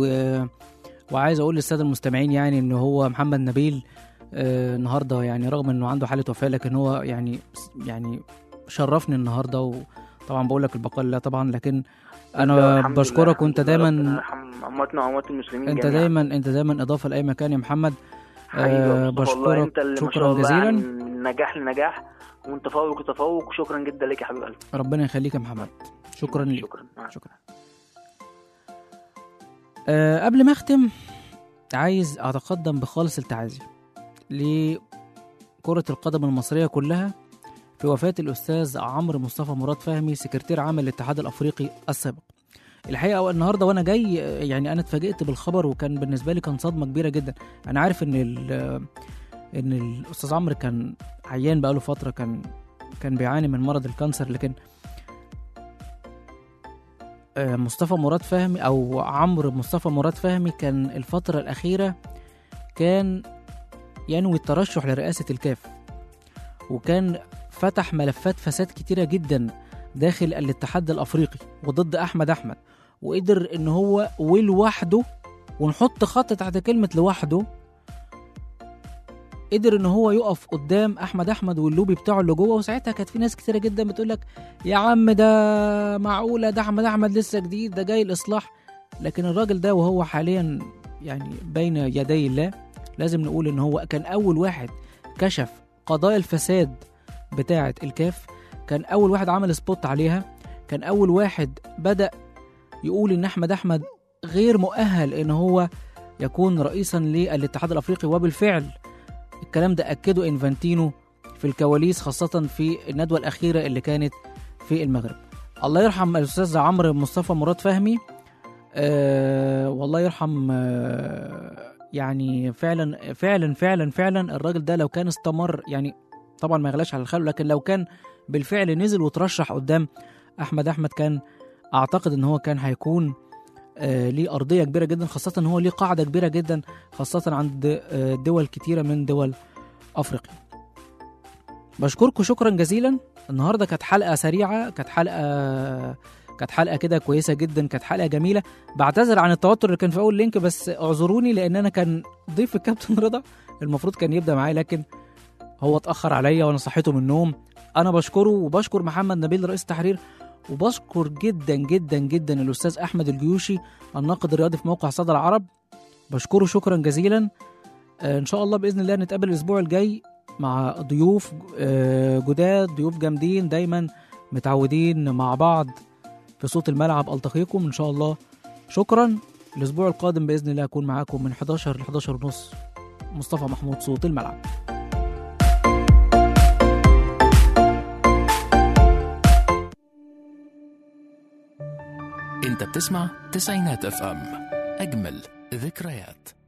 Speaker 2: وعايز اقول للساده المستمعين يعني ان هو محمد نبيل آه، النهارده يعني رغم انه عنده حاله وفاه لكن هو يعني يعني شرفني النهارده وطبعا بقول لك البقاء لله طبعا لكن انا
Speaker 5: الحمد لله،
Speaker 2: بشكرك
Speaker 5: الحمد
Speaker 2: وانت
Speaker 5: لله، ربنا
Speaker 2: دايما
Speaker 5: يرحم امواتنا واموات المسلمين
Speaker 2: انت
Speaker 5: جميعاً.
Speaker 2: دايما انت دايما اضافه لاي مكان يا محمد
Speaker 5: حبيبي يا
Speaker 2: آه،
Speaker 5: مصطفى، والله
Speaker 2: بشكرك
Speaker 5: انت اللي ما
Speaker 2: شكراً
Speaker 5: شاء الله
Speaker 2: جزيلاً.
Speaker 5: يعني من نجاح لنجاح ومن تفوق لتفوق وشكرا جدا لك يا حبيب قلبي
Speaker 2: ربنا يخليك يا محمد شكرا ليك
Speaker 5: شكرا مع
Speaker 2: شكرا أه قبل ما اختم عايز اتقدم بخالص التعازي لكرة القدم المصرية كلها في وفاة الأستاذ عمرو مصطفى مراد فهمي سكرتير عام الاتحاد الأفريقي السابق الحقيقة النهاردة وأنا جاي آه، يعني أنا اتفاجئت بالخبر وكان بالنسبة لي كان صدمة كبيرة جدا أنا عارف إن ال- إن الأستاذ عمرو كان عيان بقاله فترة كان كان بيعاني من مرض الكانسر لكن آه، مصطفى مراد فهمي او عمرو مصطفى مراد فهمي كان الفتره الاخيره كان ينوي الترشح لرئاسه الكاف وكان فتح ملفات فساد كتيره جدا داخل الاتحاد الافريقي وضد احمد احمد وقدر ان هو ولوحده ونحط خط تحت كلمه لوحده قدر ان هو يقف قدام احمد احمد واللوبي بتاعه اللي جوه وساعتها كانت في ناس كتيره جدا بتقول لك يا عم ده معقوله ده احمد احمد لسه جديد ده جاي الاصلاح لكن الراجل ده وهو حاليا يعني بين يدي الله لازم نقول ان هو كان اول واحد كشف قضايا الفساد بتاعه الكاف كان اول واحد عمل سبوت عليها كان اول واحد بدا يقول ان احمد احمد غير مؤهل ان هو يكون رئيسا للاتحاد الافريقي وبالفعل الكلام ده اكده انفانتينو في الكواليس خاصه في الندوه الاخيره اللي كانت في المغرب الله يرحم الاستاذ عمرو مصطفى مراد فهمي آه والله يرحم آه يعني فعلا فعلا فعلا فعلا الراجل ده لو كان استمر يعني طبعا ما يغلاش على الخلق لكن لو كان بالفعل نزل وترشح قدام احمد احمد كان اعتقد ان هو كان هيكون آه ليه ارضيه كبيره جدا خاصه ان هو ليه قاعده كبيره جدا خاصه عند آه دول كتيره من دول افريقيا بشكركم شكرا جزيلا النهارده كانت حلقه سريعه كانت حلقه كانت حلقه كده كويسه جدا كانت حلقه جميله بعتذر عن التوتر اللي كان في اول لينك بس اعذروني لان انا كان ضيف الكابتن رضا المفروض كان يبدا معايا لكن هو اتاخر عليا وانا صحيته من النوم انا بشكره وبشكر محمد نبيل رئيس التحرير وبشكر جدا جدا جدا الاستاذ احمد الجيوشي الناقد الرياضي في موقع صدى العرب بشكره شكرا جزيلا آه ان شاء الله باذن الله نتقابل الاسبوع الجاي مع ضيوف آه جداد ضيوف جامدين دايما متعودين مع بعض في صوت الملعب التقيكم ان شاء الله شكرا الاسبوع القادم باذن الله اكون معاكم من 11 ل 11 ونص مصطفى محمود صوت الملعب
Speaker 1: انت بتسمع تسعينات اف ام اجمل ذكريات